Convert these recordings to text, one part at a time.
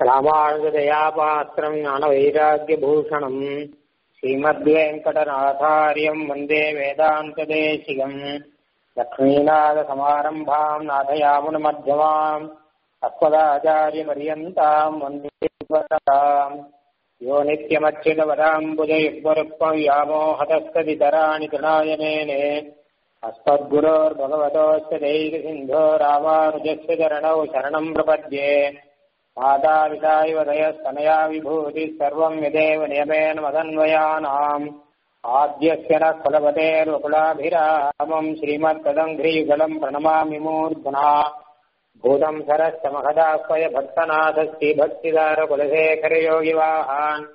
ராமானுஜதயாபாத்திரம் ஞானவைராக்கியபூஷணம் ஸ்ரீமத்வேங்கடநாதாரியம் வந்தே வேதாந்ததேசிகம் லக்ஷ்மீநாதசமாரம்பாம் நாதயாமுனமध्यமாம் அஸ்மதாச்சாரியமரியந்தாம் வந்தே பரதாம் யோ நித்யமच्युतवदाम्बुजयुग्मरुक्मं व्यामोहतस्तदितराणि तृणायनेने अस्मद्गुरोर्भगवतोऽस्य दैकसिन्धो रामानुजस्य चरणौ शरणं प्रपद्ये मातापितायुवदयस्तनया विभूतिः सर्वं यदेव नियमेन मदन्वयानाम् आद्यस्य नः कुलपतेर्वकुलाभिरामम् श्रीमत्तदङ्घ्रीयुगलम् प्रणमामि मूर्ध्ना भूतम् सरश्च महदास्वय भक्तनाथस्ति भक्तिदारकुलशेखरयोगिवाहान्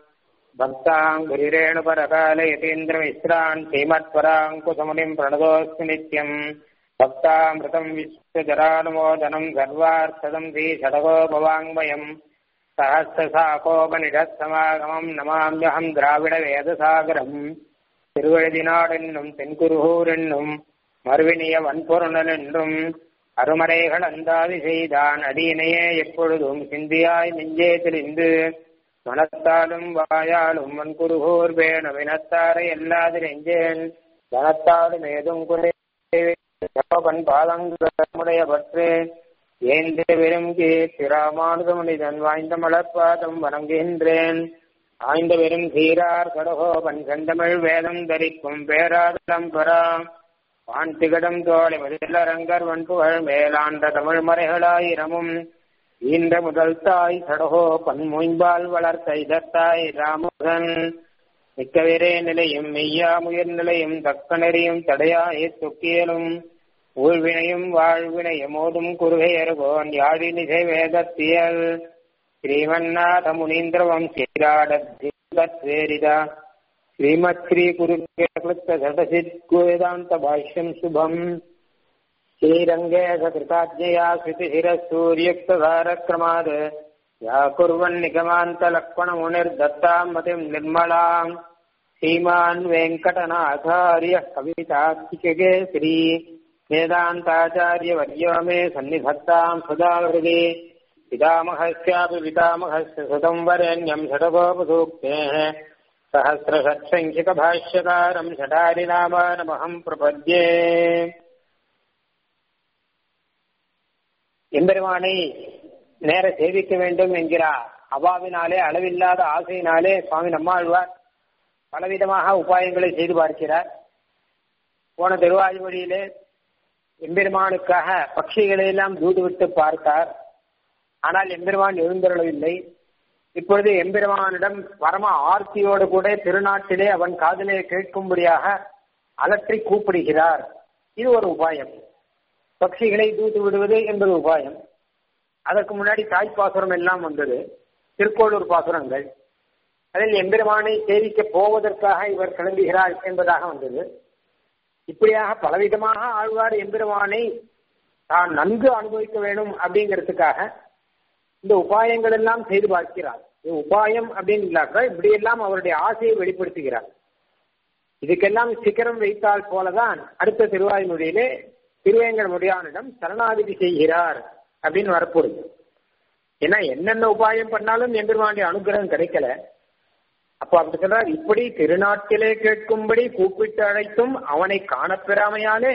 भक्ताङ्घ्रिरेणुपरकालयतीन्द्रमिश्रान् श्रीमत्पराङ्कुशमुनिम् प्रणतोऽस्मि नित्यम् भक्तामृतम् विश्वजरानुमोदनम् सर्वार्थदम् श्रीषडगोपवाङ्मयम् सहस्रसाकोपनिषत्समागमम् नमाम्यहम् द्राविडवेदसागरम् திருவழுதினாடென்னும் தென்குருகூர் என்னும் மறுவினிய வன்பொருணல் என்றும் அருமறைகள் அந்தாதி செய்தான் அடியினையே எப்பொழுதும் சிந்தியாய் நெஞ்சே தெளிந்து மனத்தாலும் வாயாலும் மண்குருகூர் வேணும் வினத்தாரை எல்லாது நெஞ்சேன் தனத்தாலும் ஏதும் குறை பன் பாதங்களுடைய பற்று ஏந்து விரும்பி திராமானுத மனிதன் வாய்ந்த மலர்பாதம் வணங்குகின்றேன் ஆய்ந்த வெறும் சீரார் கடகோபன் செந்தமிழ் வேதம் தரிக்கும் பேராதலம் பெறா வான் திகடம் தோழி மதிலரங்கர் வன்புகழ் மேலாண்ட தமிழ் மறைகளாயிரமும் ஈன்ற முதல் தாய் சடகோ பன்மொய்பால் வளர்த்த இதத்தாய் ராமுகன் மிக்கவிரே நிலையும் மெய்யா முயர் நிலையும் தக்க நெறியும் தடையாய் துக்கியலும் ஊழ்வினையும் வாழ்வினையும் ஓதும் குறுகையர்கோன் யாழினிசை வேதத்தியல் श्रीमन्नाथ मुनीन्द्रवं श्रीराडद्वेरिता श्रीमत्श्री कुरुकृतषटसिद्वेदान्तभाष्यम् शुभम् श्रीरङ्गे सकृताज्ञया श्रुतिशिरसूर्युक्तधारक्रमात् या कुर्वन्निगमान्तलक्ष्मणमुनिर्दत्ताम् मतिम् निर्मलाम् श्रीमान् वेङ्कटनाथार्यः कवितात्मिके श्री वेदान्ताचार्यवर्यो मे सन्निधत्ताम् सदा हृदि पितामहस्यापि पितामहस्य सुतं वरेण्यं षडगोपसूक्तेः सहस्रषट्सङ्ख्यकभाष्यकारं षडारिनामानमहं प्रपद्ये எம்பெருமானை நேர சேவிக்க வேண்டும் என்கிறார் அவாவினாலே அளவில்லாத ஆசையினாலே சுவாமி நம்மாழ்வார் பலவிதமாக உபாயங்களை செய்து பார்க்கிறார் போன திருவாய்மொழியிலே எம்பெருமானுக்காக பட்சிகளை எல்லாம் தூதுவிட்டு பார்த்தார் ஆனால் எம்பெருமான் எழுந்தருளவில்லை இப்பொழுது எம்பெருமானிடம் பரம ஆர்த்தியோடு கூட திருநாட்டிலே அவன் காதலே கேட்கும்படியாக அலற்றி கூப்பிடுகிறார் இது ஒரு உபாயம் பட்சிகளை தூத்து விடுவது என்பது உபாயம் அதற்கு முன்னாடி தாய்ப்பாசுரம் எல்லாம் வந்தது திருக்கோளூர் பாசுரங்கள் அதில் எம்பெருமானை சேவிக்க போவதற்காக இவர் கிளம்புகிறார் என்பதாக வந்தது இப்படியாக பலவிதமாக ஆழ்வார் எம்பெருமானை தான் நன்கு அனுபவிக்க வேண்டும் அப்படிங்கிறதுக்காக இந்த உபாயங்கள் எல்லாம் செய்து பார்க்கிறார் இது உபாயம் அப்படின்னு இல்லாக்க இப்படி எல்லாம் அவருடைய ஆசையை வெளிப்படுத்துகிறார் இதுக்கெல்லாம் சிக்கரம் வைத்தால் போலதான் அடுத்த திருவாய்மொழியிலே திருவேங்கட முடியானிடம் சரணாதிதி செய்கிறார் அப்படின்னு வரப்போகுது ஏன்னா என்னென்ன உபாயம் பண்ணாலும் எம்பெருமானுடைய அனுகிரகம் கிடைக்கல அப்போ அப்படி சொல்றார் இப்படி திருநாட்டிலே கேட்கும்படி கூப்பிட்டு அழைத்தும் அவனை காணப்பெறாமையாலே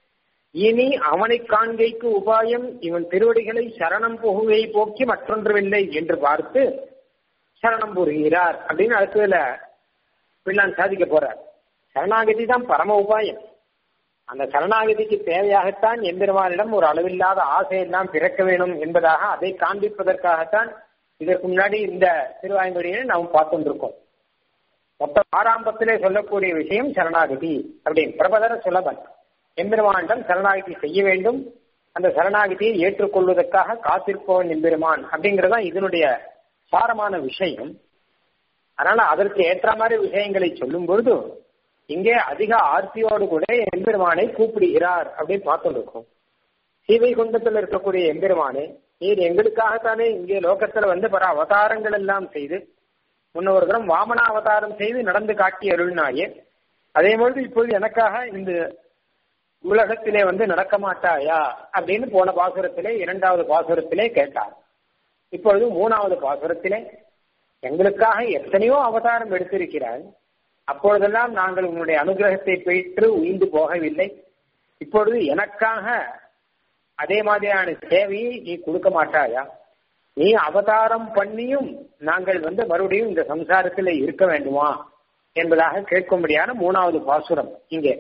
இனி அவனை காண்கைக்கு உபாயம் இவன் திருவடிகளை சரணம் புகுவை போக்கி மற்றொன்றுமில்லை என்று பார்த்து சரணம் புரிகிறார் அப்படின்னு அடுத்ததுல பிள்ளான் சாதிக்க போறார் சரணாகதி தான் பரம உபாயம் அந்த சரணாகதிக்கு தேவையாகத்தான் எம்பெருமானிடம் ஒரு அளவில்லாத ஆசையெல்லாம் பிறக்க வேணும் என்பதாக அதை காண்பிப்பதற்காகத்தான் இதற்கு முன்னாடி இந்த திருவாய்மொழியை நாம் பார்த்துருக்கோம் மொத்த ஆரம்பத்திலே சொல்லக்கூடிய விஷயம் சரணாகதி அப்படின்னு பிரபதர சுலபன் எம்பெருமானிடம் சரணாகதி செய்ய வேண்டும் அந்த சரணாகதியை ஏற்றுக்கொள்வதற்காக காத்திருப்பவன் எம்பெருமான் அப்படிங்கறதான் இதனுடைய சாரமான விஷயம் அதனால அதற்கு ஏற்ற மாதிரி விஷயங்களை சொல்லும் பொழுது இங்கே அதிக ஆர்த்தியோடு கூட எம்பெருமானை கூப்பிடுகிறார் அப்படின்னு பார்த்துருக்கோம் சீவை குண்டத்தில் இருக்கக்கூடிய எம்பெருமானே நீர் எங்களுக்காகத்தானே இங்கே லோகத்துல வந்து பல அவதாரங்கள் எல்லாம் செய்து முன்ன ஒரு தரம் வாமன அவதாரம் செய்து நடந்து காட்டி அருள்னாயே அதே மாதிரி இப்பொழுது எனக்காக இந்த உலகத்திலே வந்து நடக்க மாட்டாயா அப்படின்னு போன பாசுரத்திலே இரண்டாவது பாசுரத்திலே கேட்டார் இப்பொழுது மூணாவது பாசுரத்திலே எங்களுக்காக எத்தனையோ அவதாரம் எடுத்திருக்கிறாய் அப்பொழுதெல்லாம் நாங்கள் உன்னுடைய அனுகிரகத்தை பெற்று உயிர்ந்து போகவில்லை இப்பொழுது எனக்காக அதே மாதிரியான சேவையை நீ கொடுக்க மாட்டாயா நீ அவதாரம் பண்ணியும் நாங்கள் வந்து மறுபடியும் இந்த சம்சாரத்தில் இருக்க வேண்டுமா என்பதாக கேட்கும்படியான மூணாவது பாசுரம் இங்கே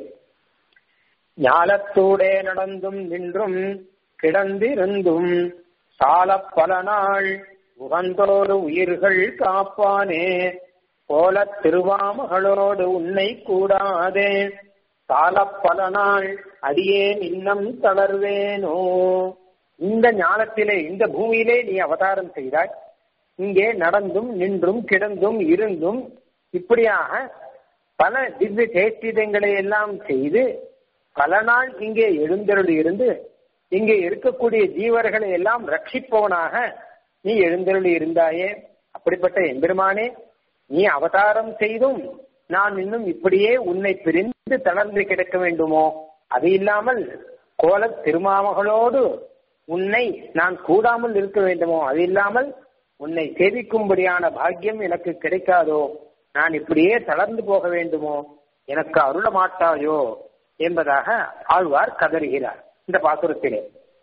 ஞாலத்தூடே நடந்தும் நின்றும் கிடந்திருந்தும் சால பல நாள் உகந்தோடு உயிர்கள் காப்பானே போல திருவாமகளோடு உன்னை கூடாதே சால பல நாள் அடியேன் இன்னம் தளர்வேனோ இந்த ஞானத்திலே இந்த பூமியிலே நீ அவதாரம் செய்தாய் இங்கே நடந்தும் நின்றும் கிடந்தும் இருந்தும் இப்படியாக பல திவ்ய சேஷ்டிதங்களை எல்லாம் செய்து பல நாள் இங்கே எழுந்தருள் இருந்து இங்கே இருக்கக்கூடிய ஜீவர்களை எல்லாம் ரட்சிப்பவனாக நீ எழுந்தருள் இருந்தாயே அப்படிப்பட்ட எம்பெருமானே நீ அவதாரம் செய்தும் நான் இன்னும் இப்படியே உன்னை பிரிந்து தளர்ந்து கிடக்க வேண்டுமோ அது இல்லாமல் கோல திருமாமகளோடு உன்னை நான் கூடாமல் இருக்க வேண்டுமோ அது இல்லாமல் உன்னை சேவிக்கும்படியான பாக்கியம் எனக்கு கிடைக்காதோ நான் இப்படியே தளர்ந்து போக வேண்டுமோ எனக்கு அருள மாட்டாயோ என்பதாக ஆழ்வார் கதறுகிறார் இந்த பாசுரத்திலே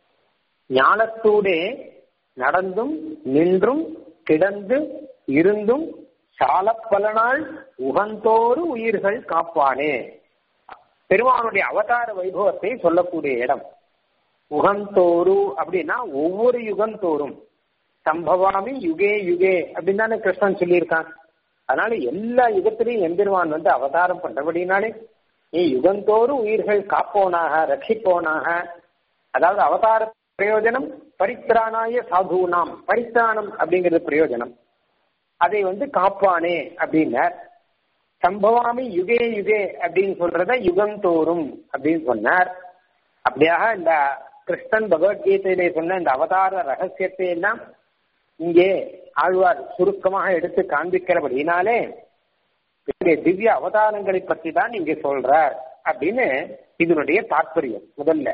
ஞானத்தூடே நடந்தும் நின்றும் கிடந்து இருந்தும் சால பல நாள் உகந்தோறு உயிர்கள் காப்பானே பெருமானுடைய அவதார வைபவத்தை சொல்லக்கூடிய இடம் உகந்தோறு அப்படின்னா ஒவ்வொரு யுகந்தோறும் சம்பவாமி யுகே யுகே அப்படின்னு தானே கிருஷ்ணன் சொல்லியிருக்கான் அதனால எல்லா யுகத்திலையும் எம்பெருமான் வந்து அவதாரம் பண்றபடினாலே நீ யுகந்தோறும் உயிர்கள் காப்போனாக ரட்சிப்போனாக அதாவது அவதார பிரயோஜனம் பரித்திரானாய சாதுனாம் பரித்திராணம் அப்படிங்கிறது பிரயோஜனம் அதை வந்து காப்பானே அப்படின்னார் சம்பவாமி யுகே யுகே அப்படின்னு சொல்றத யுகந்தோறும் அப்படின்னு சொன்னார் அப்படியாக இந்த கிருஷ்ணன் பகவத்கீதையிலே சொன்ன இந்த அவதார ரகசியத்தை எல்லாம் இங்கே ஆழ்வார் சுருக்கமாக எடுத்து காண்பிக்கிறபடினாலே திவ்ய அவதாரங்களை பற்றி தான் இங்கே சொல்றார் அப்படின்னு இதனுடைய தாற்பயம் முதல்ல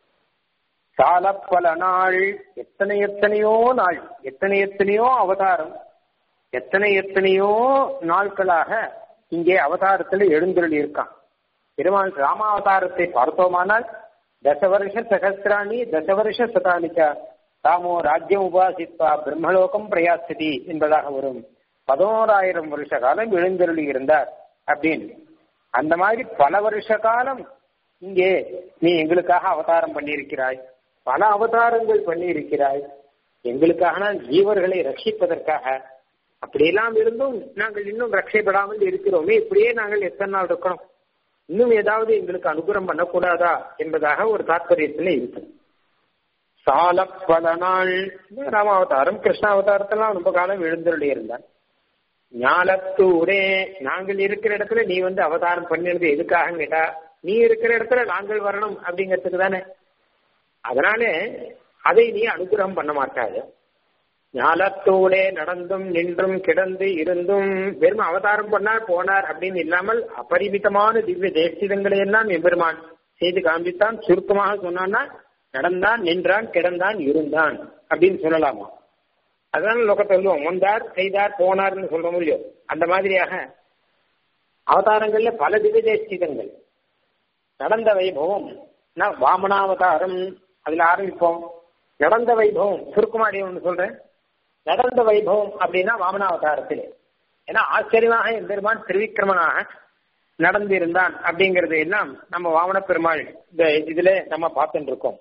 சால பல நாள் எத்தனை எத்தனையோ நாள் எத்தனை எத்தனையோ அவதாரம் எத்தனை எத்தனையோ நாட்களாக இங்கே அவதாரத்தில் எழுந்தருள் இருக்கான் பெருமாள் ராமாவதாரத்தை பார்த்தோமானால் தசவருஷ சகசிராணி தசவருஷ சதானிக்க ராமோ ராஜ்யம் உபாசிப்பா பிரம்மலோகம் பிரயாசிதி என்பதாக வரும் பதினோராயிரம் வருஷ காலம் எழுந்தருளி இருந்தார் அப்படின்னு அந்த மாதிரி பல வருஷ காலம் இங்கே நீ எங்களுக்காக அவதாரம் பண்ணியிருக்கிறாய் பல அவதாரங்கள் பண்ணியிருக்கிறாய் எங்களுக்காக ஜீவர்களை ரட்சிப்பதற்காக அப்படியெல்லாம் இருந்தும் நாங்கள் இன்னும் ரட்சைப்படாமல் இருக்கிறோமே இப்படியே நாங்கள் எத்தனை நாள் இருக்கணும் இன்னும் ஏதாவது எங்களுக்கு அனுகிரகம் பண்ணக்கூடாதா என்பதாக ஒரு தாற்பயத்துல இருக்கு சால பல நாள் ராமாவதாரம் கிருஷ்ணாவதாரத்தெல்லாம் ரொம்ப காலம் எழுந்தருளி இருந்தான் ஞாலத்தூரே நாங்கள் இருக்கிற இடத்துல நீ வந்து அவதாரம் பண்ணிருது எதுக்காக கேட்டா நீ இருக்கிற இடத்துல நாங்கள் வரணும் அப்படிங்கிறதுக்கு தானே அதனால அதை நீ அனுகிரகம் பண்ண மாட்டாது ஞாலத்தோடே நடந்தும் நின்றும் கிடந்து இருந்தும் வெறும் அவதாரம் பண்ணார் போனார் அப்படின்னு இல்லாமல் அபரிமிதமான திவ்ய தேசிதங்களை எல்லாம் எம்பெருமான் செய்து காண்பித்தான் சுருக்கமாக சொன்னான்னா நடந்தான் நின்றான் கிடந்தான் இருந்தான் அப்படின்னு சொல்லலாமா அதனால லோகத்தை சொல்லுவோம் வந்தார் செய்தார் போனார்னு சொல்ற முடியும் அந்த மாதிரியாக அவதாரங்கள்ல பல திவ்ய தேசிதங்கள் நடந்த வைபவம் வாமனாவதாரம் அதுல ஆரம்பிப்போம் நடந்த வைபவம் சுருக்குமாடி ஒன்று சொல்றேன் நடந்த வைபவம் அப்படின்னா வாமனாவதாரத்திலே ஏன்னா ஆச்சரியமாக எம்பெருமான் திருவிக்கிரமனாக நடந்திருந்தான் அப்படிங்கறது எல்லாம் நம்ம வாமன பெருமாள் இந்த இதுல நம்ம பார்த்துட்டு இருக்கோம்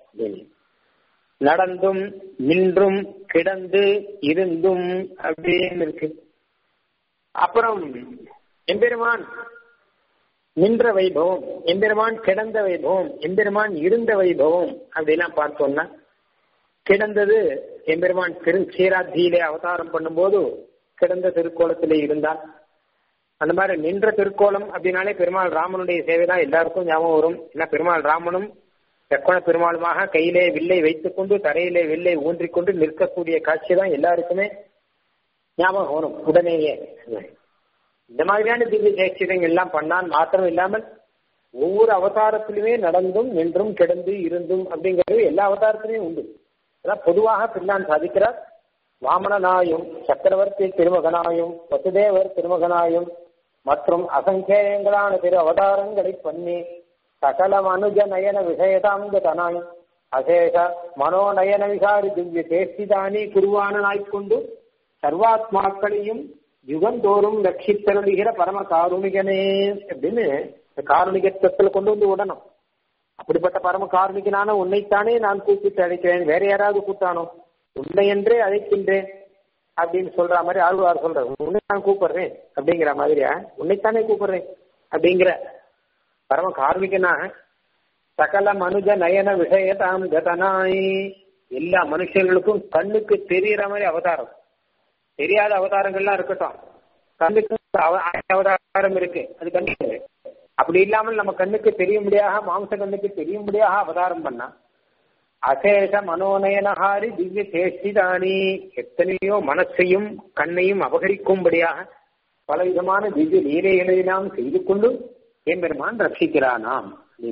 நடந்தும் நின்றும் கிடந்து இருந்தும் அப்படின்னு இருக்கு அப்புறம் எம்பெருமான் நின்ற வைபவம் எம்பெருமான் கிடந்த வைபவம் எம்பெருமான் இருந்த வைபவம் அப்படிலாம் பார்த்தோம்னா கிடந்தது எம்பெருமான் திரு சீராத்தியிலே அவதாரம் பண்ணும்போது கிடந்த திருக்கோலத்திலே இருந்தான் அந்த மாதிரி நின்ற திருக்கோலம் அப்படின்னாலே பெருமாள் ராமனுடைய சேவை தான் எல்லாருக்கும் ஞாபகம் வரும் ஏன்னா பெருமாள் ராமனும் செக்கோண பெருமாளுமாக கையிலே வில்லை வைத்துக்கொண்டு தரையிலே வில்லை ஊன்றிக்கொண்டு நிற்கக்கூடிய காட்சி தான் எல்லாருக்குமே ஞாபகம் வரும் உடனேயே இந்த மாதிரியான திவ்ய சேட்சிதங்கள் எல்லாம் பண்ணான் மாத்திரம் இல்லாமல் ஒவ்வொரு அவதாரத்திலுமே நடந்தும் நின்றும் கிடந்து இருந்தும் அப்படிங்கிறது எல்லா அவதாரத்திலையும் உண்டு அதான் பொதுவாக பிள்ளான் சாதிக்கிறார் வாமனனாயும் சக்கரவர்த்தி திருமகனாயும் வசுதேவர் திருமகனாயும் மற்றும் அசங்கேயங்களான திரு அவதாரங்களை பண்ணி சகல மனுஜ நயன விஷயதாங்கதனாய் அசேஷ மனோநயன விசாரி திவ்ய தேசிதானி குருவானனாய்க்கொண்டு சர்வாத்மாக்களையும் யுகந்தோறும் ரட்சித்தருளுகிற பரம காருணிகனே அப்படின்னு இந்த காருணிகத்துவத்துல கொண்டு வந்து விடணும் அப்படிப்பட்ட பரம காருணிகனான உன்னைத்தானே நான் கூப்பிட்டு அழைக்கிறேன் வேற யாராவது கூட்டானோ உன்னை என்றே அழைக்கின்றேன் அப்படின்னு சொல்ற மாதிரி ஆழ்வார் சொல்ற உன்னை நான் கூப்பிடுறேன் அப்படிங்கிற மாதிரியா உன்னைத்தானே கூப்பிடுறேன் அப்படிங்கிற பரம கார்மிகனாக சகல மனுஜ நயன விஷயதாம் கதனாய் எல்லா மனுஷங்களுக்கும் கண்ணுக்கு தெரியற மாதிரி அவதாரம் தெரியாத அவதாரங்கள்லாம் இருக்கட்டும் கண்ணுக்கு அவதாரம் இருக்கு அது கண்ணுக்கு அப்படி இல்லாமல் நம்ம கண்ணுக்கு தெரியும்படியாக மாம்ச கண்ணுக்கு தெரியும்படியாக அவதாரம் பண்ணா அசேஷ மனோநயனஹாரி திவ்ய சேஷ்டிதானி எத்தனையோ மனசையும் கண்ணையும் அபகரிக்கும்படியாக பலவிதமான திவ்ய லீலைகளை நாம் செய்து கொண்டு எம்பெருமான் ரட்சிக்கிறானாம்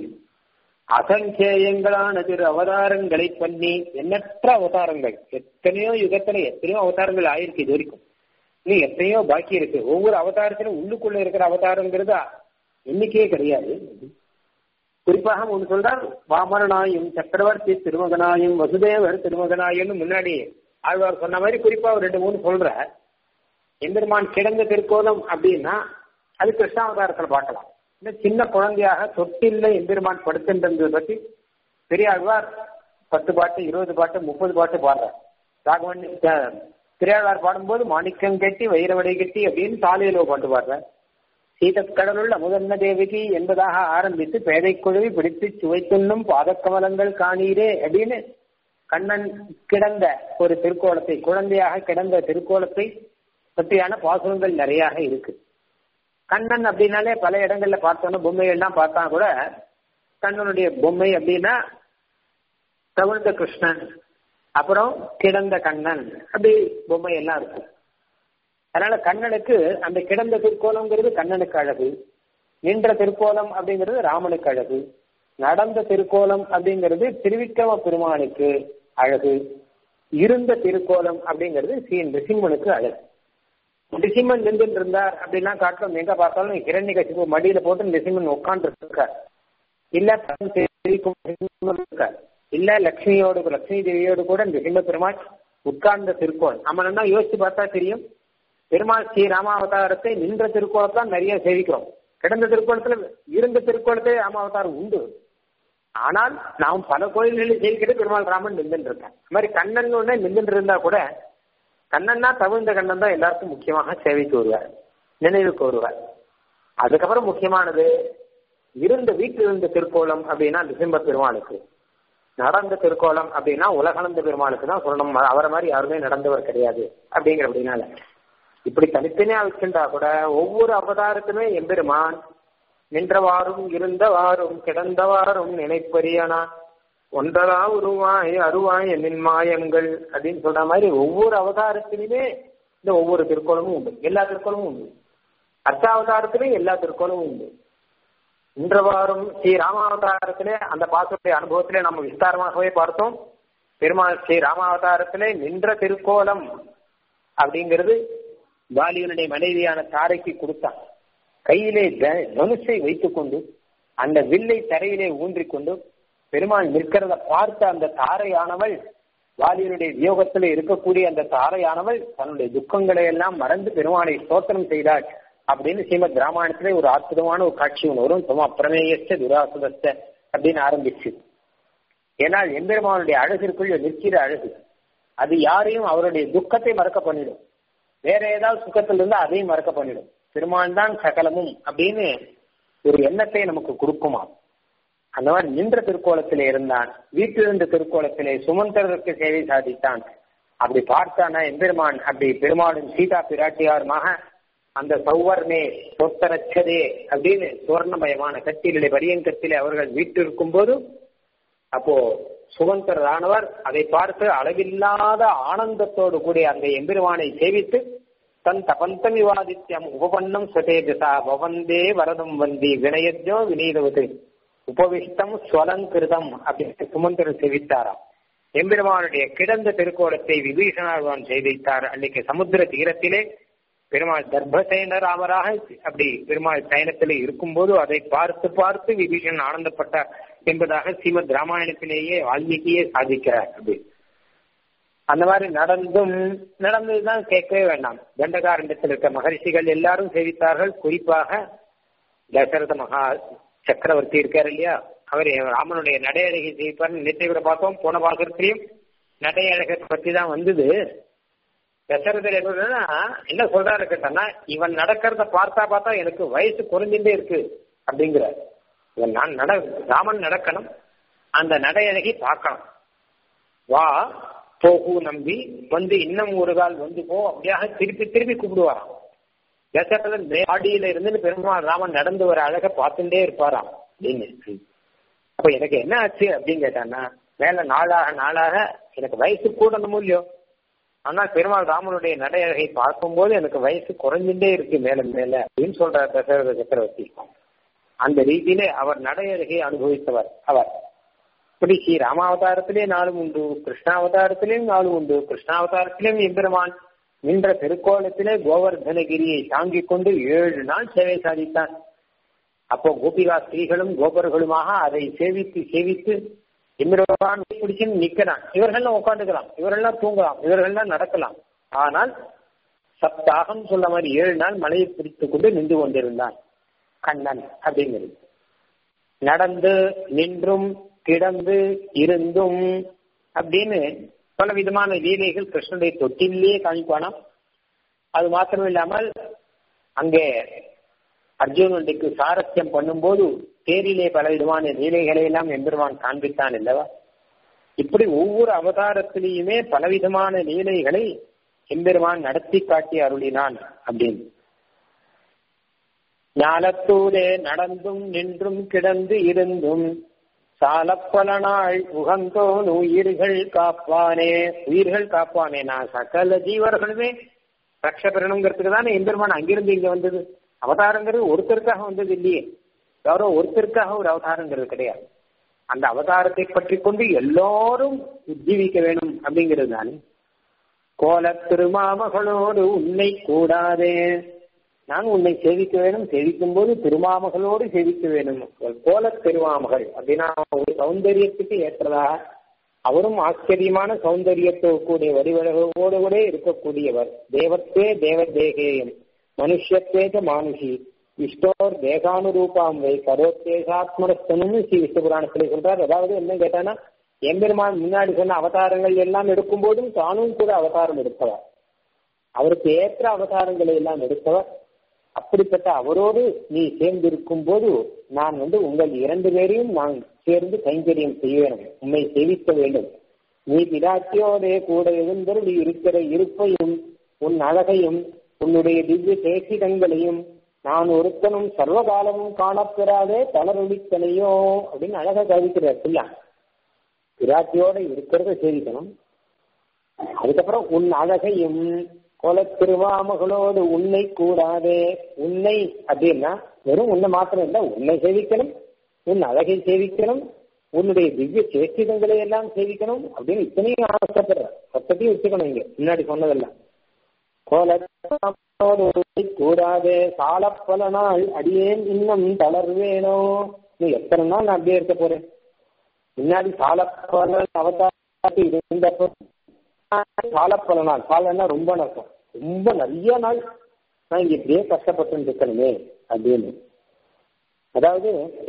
அசங்கேயங்களான திரு அவதாரங்களை பண்ணி எண்ணற்ற அவதாரங்கள் எத்தனையோ யுகத்துல எத்தனையோ அவதாரங்கள் ஆயிருக்கு இது வரைக்கும் இன்னும் எத்தனையோ பாக்கி இருக்கு ஒவ்வொரு அவதாரத்திலும் உள்ளுக்குள்ள இருக்கிற அவதாரங்கிறது எண்ணிக்கையே கிடையாது குறிப்பாக ஒன்று சொல்றார் வாமரனாயும் சக்கரவர்த்தி திருமகனாயும் வசுதேவர் திருமகனாயும் முன்னாடி ஆழ்வார் சொன்ன மாதிரி குறிப்பா ஒரு ரெண்டு மூணு சொல்ற எம்பெருமான் கிடந்த திருக்கோலம் அப்படின்னா அது கிருஷ்ணாவதாரத்தில் பார்க்கலாம் இந்த சின்ன குழந்தையாக தொட்டில்ல எம்பெருமான் படுத்துன்றது பற்றி பெரியாழ்வார் பத்து பாட்டு இருபது பாட்டு முப்பது பாட்டு பாடுறார் ராகவன் பெரியாழ்வார் பாடும்போது மாணிக்கம் கட்டி வைரவடை கட்டி அப்படின்னு சாலையிலோ பாட்டு பாடுறார் சீதக்கடலுள் அமுதன்ன தேவகி என்பதாக ஆரம்பித்து பேதை குழுவி பிடித்து சுவைத்துண்ணும் பாதக்கமலங்கள் காணீரே அப்படின்னு கண்ணன் கிடந்த ஒரு திருக்கோலத்தை குழந்தையாக கிடந்த திருக்கோலத்தை பற்றியான பாசுரங்கள் நிறையாக இருக்கு கண்ணன் அப்படின்னாலே பல இடங்கள்ல பார்த்தோன்னா பொம்மைகள்லாம் பார்த்தா கூட கண்ணனுடைய பொம்மை அப்படின்னா தவிழ்ந்த கிருஷ்ணன் அப்புறம் கிடந்த கண்ணன் அப்படி பொம்மை எல்லாம் இருக்கும் அதனால கண்ணனுக்கு அந்த கிடந்த திருக்கோலம்ங்கிறது கண்ணனுக்கு அழகு நின்ற திருக்கோலம் அப்படிங்கிறது ராமனுக்கு அழகு நடந்த திருக்கோலம் அப்படிங்கிறது திருவிக்கிரம பெருமானுக்கு அழகு இருந்த திருக்கோலம் அப்படிங்கிறது ஸ்ரீ நிருசிம்மனுக்கு அழகு நிருசிம்மன் நின்று இருந்தார் அப்படின்னா காட்டும் எங்க பார்த்தாலும் இரண்ய கட்சிப்பு மடியில போட்டு நிருசிம்மன் உட்கார்ந்து இருக்கார் இல்ல இருக்கார் இல்ல லட்சுமியோடு லட்சுமி தேவியோடு கூட நிருசிம்ம பெருமாள் உட்கார்ந்த திருக்கோலம் நம்ம நல்லா யோசிச்சு பார்த்தா தெரியும் பெருமாள் ஸ்ரீ ராமாவதாரத்தை நின்ற திருக்கோலத்தான் நிறைய சேவிக்கிறோம் கிடந்த திருக்கோலத்துல இருந்த திருக்கோலத்தை ராமாவதாரம் உண்டு ஆனால் நாம் பல கோயில்களில் சேவிக்கிட்டு பெருமாள் ராமன் நின்று இருக்கேன் அது மாதிரி கண்ணன் ஒண்ணு நின்று இருந்தா கூட கண்ணன்னா தவிழ்ந்த கண்ணன் தான் எல்லாருக்கும் முக்கியமாக சேவைக்கு வருவார் நினைவுக்கு வருவார் அதுக்கப்புறம் முக்கியமானது இருந்த வீட்டில் இருந்த திருக்கோலம் அப்படின்னா டிசம்பர் பெருமாளுக்கு நடந்த திருக்கோலம் அப்படின்னா உலகளந்த பெருமாளுக்கு தான் சொல்லணும் அவரை மாதிரி யாருமே நடந்தவர் கிடையாது அப்படிங்கிற அப்படின்னால இப்படி தனித்தனியா வச்சுட்டா கூட ஒவ்வொரு அவதாரத்துமே எம்பெருமான் நின்றவாறும் இருந்தவாறும் கிடந்தவாறும் நினைப்பறியனா ஒன்றரா உருவாய் அருவாய் என்னின் மாயங்கள் அப்படின்னு சொல்ற மாதிரி ஒவ்வொரு அவதாரத்திலுமே இந்த ஒவ்வொரு திருக்கோலமும் உண்டு எல்லா திருக்கோலமும் உண்டு அர்த்தாவதாரத்திலும் எல்லா திருக்கோலமும் உண்டு இன்றவாறும் ஸ்ரீ ராமாவதாரத்திலே அந்த பாசத்துடைய அனுபவத்திலே நம்ம விஸ்தாரமாகவே பார்த்தோம் பெருமாள் ஸ்ரீ ராமாவதாரத்திலே நின்ற திருக்கோலம் அப்படிங்கிறது பாலியனுடைய மனைவியான தாரைக்கு கொடுத்தான் கையிலே தனுஷை வைத்துக் கொண்டு அந்த வில்லை தரையிலே ஊன்றிக் கொண்டு பெருமாள் நிற்கிறத பார்த்த அந்த தாரையானவள் வாலியனுடைய வியோகத்தில் இருக்கக்கூடிய அந்த தாரையானவள் தன்னுடைய துக்கங்களை எல்லாம் மறந்து பெருமானை ஸ்தோத்திரம் செய்தாள் அப்படின்னு ஸ்ரீமத் ராமாயணத்திலே ஒரு அற்புதமான ஒரு காட்சி ஒன்று வரும் சும்மா பிரமேயஸ்த துராசுதஸ்த அப்படின்னு ஆரம்பிச்சு ஏன்னா எம்பெருமானுடைய அழகிற்குள் நிற்கிற அழகு அது யாரையும் அவருடைய துக்கத்தை மறக்க பண்ணிடும் வேற ஏதாவது சுக்கத்தில் இருந்தா அதையும் மறக்க பண்ணிடும் பெருமான் தான் சகலமும் அப்படின்னு ஒரு எண்ணத்தை நமக்கு கொடுக்குமா அந்த மாதிரி நின்ற திருக்கோலத்திலே இருந்தான் வீட்டிலிருந்த திருக்கோலத்திலே சுமந்தருக்கு சேவை சாதித்தான் அப்படி பார்த்தானா எம்பெருமான் அப்படி பெருமாளும் சீதா பிராட்டியாருமாக அந்த சௌவர்ணே சொத்தரச்சதே அப்படின்னு சுவர்ணமயமான கட்டிலே பரியங்கத்திலே அவர்கள் வீட்டிருக்கும் போது அப்போ சுகந்தர் ஆனவர் அதை பார்த்து அளவில்லாத ஆனந்தத்தோடு கூடிய அந்த எம்பெருமானை சேவித்து தன் தபந்தம் விவாதித்யம் உபபன்னம் சுதேஜசா பவந்தே வரதம் வந்தி வினயஜோ வினீதவது உபவிஷ்டம் ஸ்வலங்கிருதம் அப்படின்னு சுமந்தர் சேவித்தாராம் எம்பெருமானுடைய கிடந்த திருக்கோலத்தை விபீஷணாழ்வான் செய்தித்தார் அன்னைக்கு சமுத்திர தீரத்திலே பெருமாள் தர்பசேன ராமராக அப்படி பெருமாள் சயனத்திலே இருக்கும்போது அதை பார்த்து பார்த்து விபீஷன் ஆனந்தப்பட்டார் என்பதாக ஸ்ரீமத் ராமாயணத்திலேயே வால்மீகியே சாதிக்கிறார் அப்படி அந்த மாதிரி நடந்தும் நடந்ததுதான் கேட்கவே வேண்டாம் தண்டகாரண்டத்தில் இருக்க மகரிஷிகள் எல்லாரும் சேவித்தார்கள் குறிப்பாக தசரத மகா சக்கரவர்த்தி இருக்கார் இல்லையா அவர் ராமனுடைய நடையழகை செய்வார் நேற்றை கூட பார்த்தோம் போன பாகத்திலையும் நடையழகை பற்றி தான் வந்தது தசரதர் என்னன்னா என்ன சொல்றாரு கேட்டா இவன் நடக்கிறத பார்த்தா பார்த்தா எனக்கு வயசு குறைஞ்சுட்டே இருக்கு அப்படிங்கிற இவன் நான் நட ராமன் நடக்கணும் அந்த நடையழகி பார்க்கணும் வா போகு நம்பி வந்து இன்னும் ஒரு கால் வந்து போ அப்படியாக திருப்பி திருப்பி கூப்பிடுவாராம் தசரதன் ஆடியில இருந்து பெருமாள் ராமன் நடந்து வர அழக பார்த்துட்டே இருப்பாராம் அப்படின்னு அப்ப எனக்கு என்ன ஆச்சு அப்படின்னு கேட்டான்னா மேல நாளாக நாளாக எனக்கு வயசு கூடணும் இல்லையோ ஆனால் பெருமாள் ராமனுடைய நடையழகை பார்க்கும்போது எனக்கு வயசு குறைஞ்சுட்டே இருக்கு மேல மேல அப்படின்னு சொல்றார் தசரத சக்கரவர்த்தி அந்த ரீதியிலே அவர் நடையழகை அனுபவித்தவர் அவர் இப்படி ஸ்ரீ ராமாவதாரத்திலே நாளும் உண்டு கிருஷ்ணாவதாரத்திலேயும் நாளும் உண்டு கிருஷ்ணாவதாரத்திலேயும் எம்பெருமான் நின்ற திருக்கோலத்திலே கோவர்தனகிரியை தாங்கிக் கொண்டு ஏழு நாள் சேவை சாதித்தான் அப்போ கோபிகா ஸ்திரீகளும் கோபர்களுமாக அதை சேவித்து சேவித்து எம்பெருமான் பிடிச்சுன்னு நிக்கிறான் இவர்கள்லாம் உட்காந்துக்கலாம் இவர்கள்லாம் தூங்கலாம் இவர்கள்லாம் நடக்கலாம் ஆனால் சப்தாகம் சொல்ல மாதிரி ஏழு நாள் மலையை பிடித்துக் கொண்டு நின்று கொண்டிருந்தான் கண்ணன் அப்படிங்கிறது நடந்து நின்றும் கிடந்து இருந்தும் அப்படின்னு பல விதமான லீலைகள் கிருஷ்ணனுடைய தொட்டிலேயே காமிப்பானாம் அது மாத்திரம் இல்லாமல் அங்கே அர்ஜுனனுக்கு சாரஸ்யம் பண்ணும்போது தேரிலே பல விதமான லீலைகளை எல்லாம் எம்பெருமான் காண்பித்தான் அல்லவா இப்படி ஒவ்வொரு அவதாரத்திலேயுமே பலவிதமான லீலைகளை எம்பெருமான் நடத்தி காட்டி அருளினான் அப்படின்னு ஞாலத்தூரே நடந்தும் நின்றும் கிடந்து இருந்தும் சாலப்பல நாள் உகந்தோன் உயிர்கள் காப்பானே உயிர்கள் காப்பானே நான் சகல ஜீவர்களுமே ரக்ஷ பெறணுங்கிறதுக்கு தானே எம்பெருமான் அங்கிருந்து இங்க வந்தது அவதாரங்கிறது ஒருத்தருக்காக வந்தது இல்லையே யாரோ ஒருத்தருக்காக ஒரு அவதாரங்கிறது கிடையாது அந்த அவதாரத்தை பற்றி கொண்டு எல்லோரும் உஜ்ஜீவிக்க வேணும் அப்படிங்கிறது தானே கோல திருமாமகளோடு உன்னை கூடாதே நான் உன்னை சேவிக்க வேணும் சேவிக்கும் போது திருமாமகளோடு சேவிக்க வேணும் கோல திருமாமகள் அப்படின்னா ஒரு சௌந்தரியத்துக்கு ஏற்றதா அவரும் ஆச்சரியமான சௌந்தரியத்தோ கூடிய வடிவழகோடு கூட இருக்கக்கூடியவர் தேவத்தே தேவ தேகேயம் மனுஷத்தேஜ மானுஷி விஷ்ணோர் தேகானுரூபாம் வை கரோத்தேகாத்மனஸ்தனும் ஸ்ரீ விஷ்ணு புராணத்துல சொல்றார் அதாவது என்ன கேட்டானா எம்பெருமான் முன்னாடி சொன்ன அவதாரங்கள் எல்லாம் எடுக்கும் போதும் தானும் கூட அவதாரம் எடுத்தவர் அவருக்கு ஏற்ற அவதாரங்களை எல்லாம் எடுத்தவர் அப்படிப்பட்ட அவரோடு நீ சேர்ந்து இருக்கும் போது நான் வந்து உங்கள் இரண்டு பேரையும் நான் சேர்ந்து கைங்கரியம் செய்ய வேண்டும் உண்மை சேவிக்க வேண்டும் நீ பிராட்டியோடே கூட எழுந்தருள் இருக்கிற இருப்பையும் உன் அழகையும் உன்னுடைய திவ்ய சேசிதங்களையும் நான் ஒருத்தனும் சர்வகாலமும் காணப்பெறாதே தளரொழித்தனையோ அப்படின்னு அழகா கவிக்கிறார் பிள்ளை பிராட்டியோட இருக்கிறத சேவிக்கணும் அதுக்கப்புறம் உன் அழகையும் கோல திருவாமகளோடு உன்னை கூடாதே உன்னை அப்படின்னா வெறும் உன்னை மாத்திரம் இல்லை உன்னை சேவிக்கணும் உன் அழகை சேவிக்கணும் உன்னுடைய திவ்ய சேஷ்டிதங்களை எல்லாம் சேவிக்கணும் அப்படின்னு இத்தனையும் ஆசைப்படுற மொத்தத்தையும் வச்சுக்கணும் இங்க முன்னாடி சொன்னதெல்லாம் கோலத்தோடு உன்னை கூடாதே சால பல நாள் அடியேன் இன்னும் தளர்வேனோ நீ எத்தனை நாள் நான் அப்படியே இருக்க போறேன் முன்னாடி சாலப்பல அவதாரத்தை இருந்தப்போ சாலப்பல நாள் சாலன்னா ரொம்ப நஷ்டம் ரொம்ப நிறைய நாள் நான் இங்க இப்படியே கஷ்டப்பட்டு இருக்கணுமே அப்படின்னு அதாவது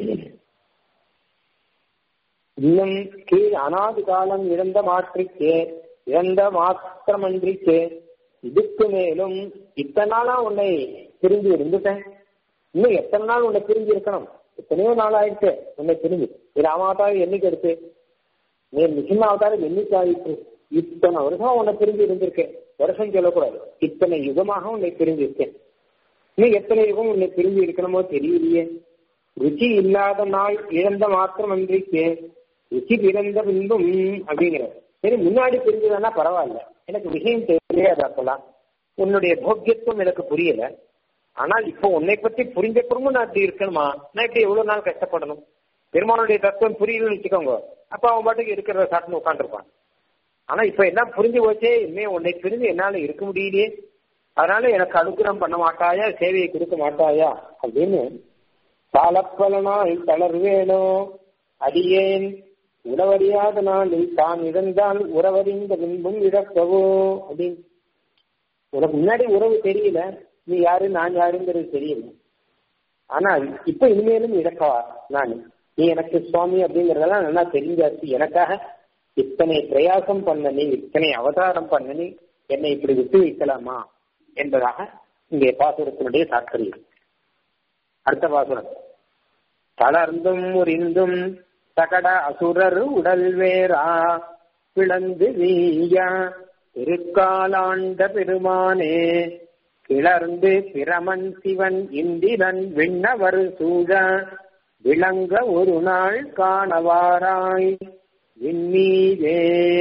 இன்னும் கீழ் அனாது காலம் இழந்த மாற்றிக்கே இழந்த மாத்திரமன்றிக்கே இதுக்கு மேலும் இத்தனை நாளா உன்னை பிரிஞ்சு இருந்துட்டேன் இன்னும் எத்தனை நாள் உன்னை பிரிஞ்சு இருக்கணும் எத்தனையோ நாள் ஆயிடுச்சு உன்னை பிரிஞ்சு இது ராமாவதாரம் என்னைக்கு எடுத்து நீ நிசிம்ம அவதாரம் என்னைக்கு ஆயிடுச்சு இத்தனை வருஷம் உன்னை பிரிஞ்சு இருந்திருக்கேன் வருஷம் சொல்லக்கூடாது இத்தனை யுகமாக உன்னை பிரிஞ்சு இருக்கேன் இன்னும் எத்தனை யுகம் உன்னை பிரிஞ்சு இருக்கணுமோ தெரியலையே ருச்சி இல்லாத நாள் இழந்த மாத்திரம் அன்றைக்கு ருச்சி பிறந்த பின்பும் அப்படிங்கிற சரி முன்னாடி பிரிஞ்சுதானா பரவாயில்ல எனக்கு விஷயம் தெரியாது அப்பெல்லாம் உன்னுடைய போக்கியத்துவம் எனக்கு புரியல ஆனால் இப்போ உன்னை பத்தி புரிஞ்ச பிறமும் நான் இப்படி இருக்கணுமா நான் இப்படி எவ்வளவு நாள் கஷ்டப்படணும் பெருமானுடைய தத்துவம் புரியலன்னு வச்சுக்கோங்க அப்ப அவன் பாட்டுக்கு இருக்கிறத சாப்பிட்டு உட்காந்துருப்பான் ஆனா இப்ப எல்லாம் புரிஞ்சு போச்சே இனிமே உன்னை பிரிஞ்சு என்னால இருக்க முடியலையே அதனால எனக்கு அனுகிரகம் பண்ண மாட்டாயா சேவையை கொடுக்க மாட்டாயா அப்படின்னு சாலப்பலனாய் தளர்வேனோ அடியேன் உறவறியாத நாளில் தான் இழந்தால் உறவறிந்த பின்பும் இழக்கவோ அப்படின்னு உனக்கு முன்னாடி உறவு தெரியல நீ யாரு நான் யாருங்கிறது தெரியல ஆனால் இப்ப இனிமேலும் இழக்கவா நான் நீ எனக்கு சுவாமி அப்படிங்கறதெல்லாம் நல்லா தெரிஞ்சாச்சு எனக்காக இத்தனை பிரயாசம் பண்ண நீ இத்தனை அவதாரம் பண்ண நீ என்னை இப்படி விட்டு வைக்கலாமா என்பதாக இங்கே பாசுரத்தினுடைய தாற்பயம் அடுத்த பாசுரம் தளர்ந்தும் முறிந்தும் சகட அசுரர் உடல் வேறா பிளந்து வீயா திருக்காலாண்ட பெருமானே கிளர்ந்து பிரமன் சிவன் இந்திரன் விண்ணவர் சூழ விளங்க ஒரு நாள் காணவாராய் விண்ணீரே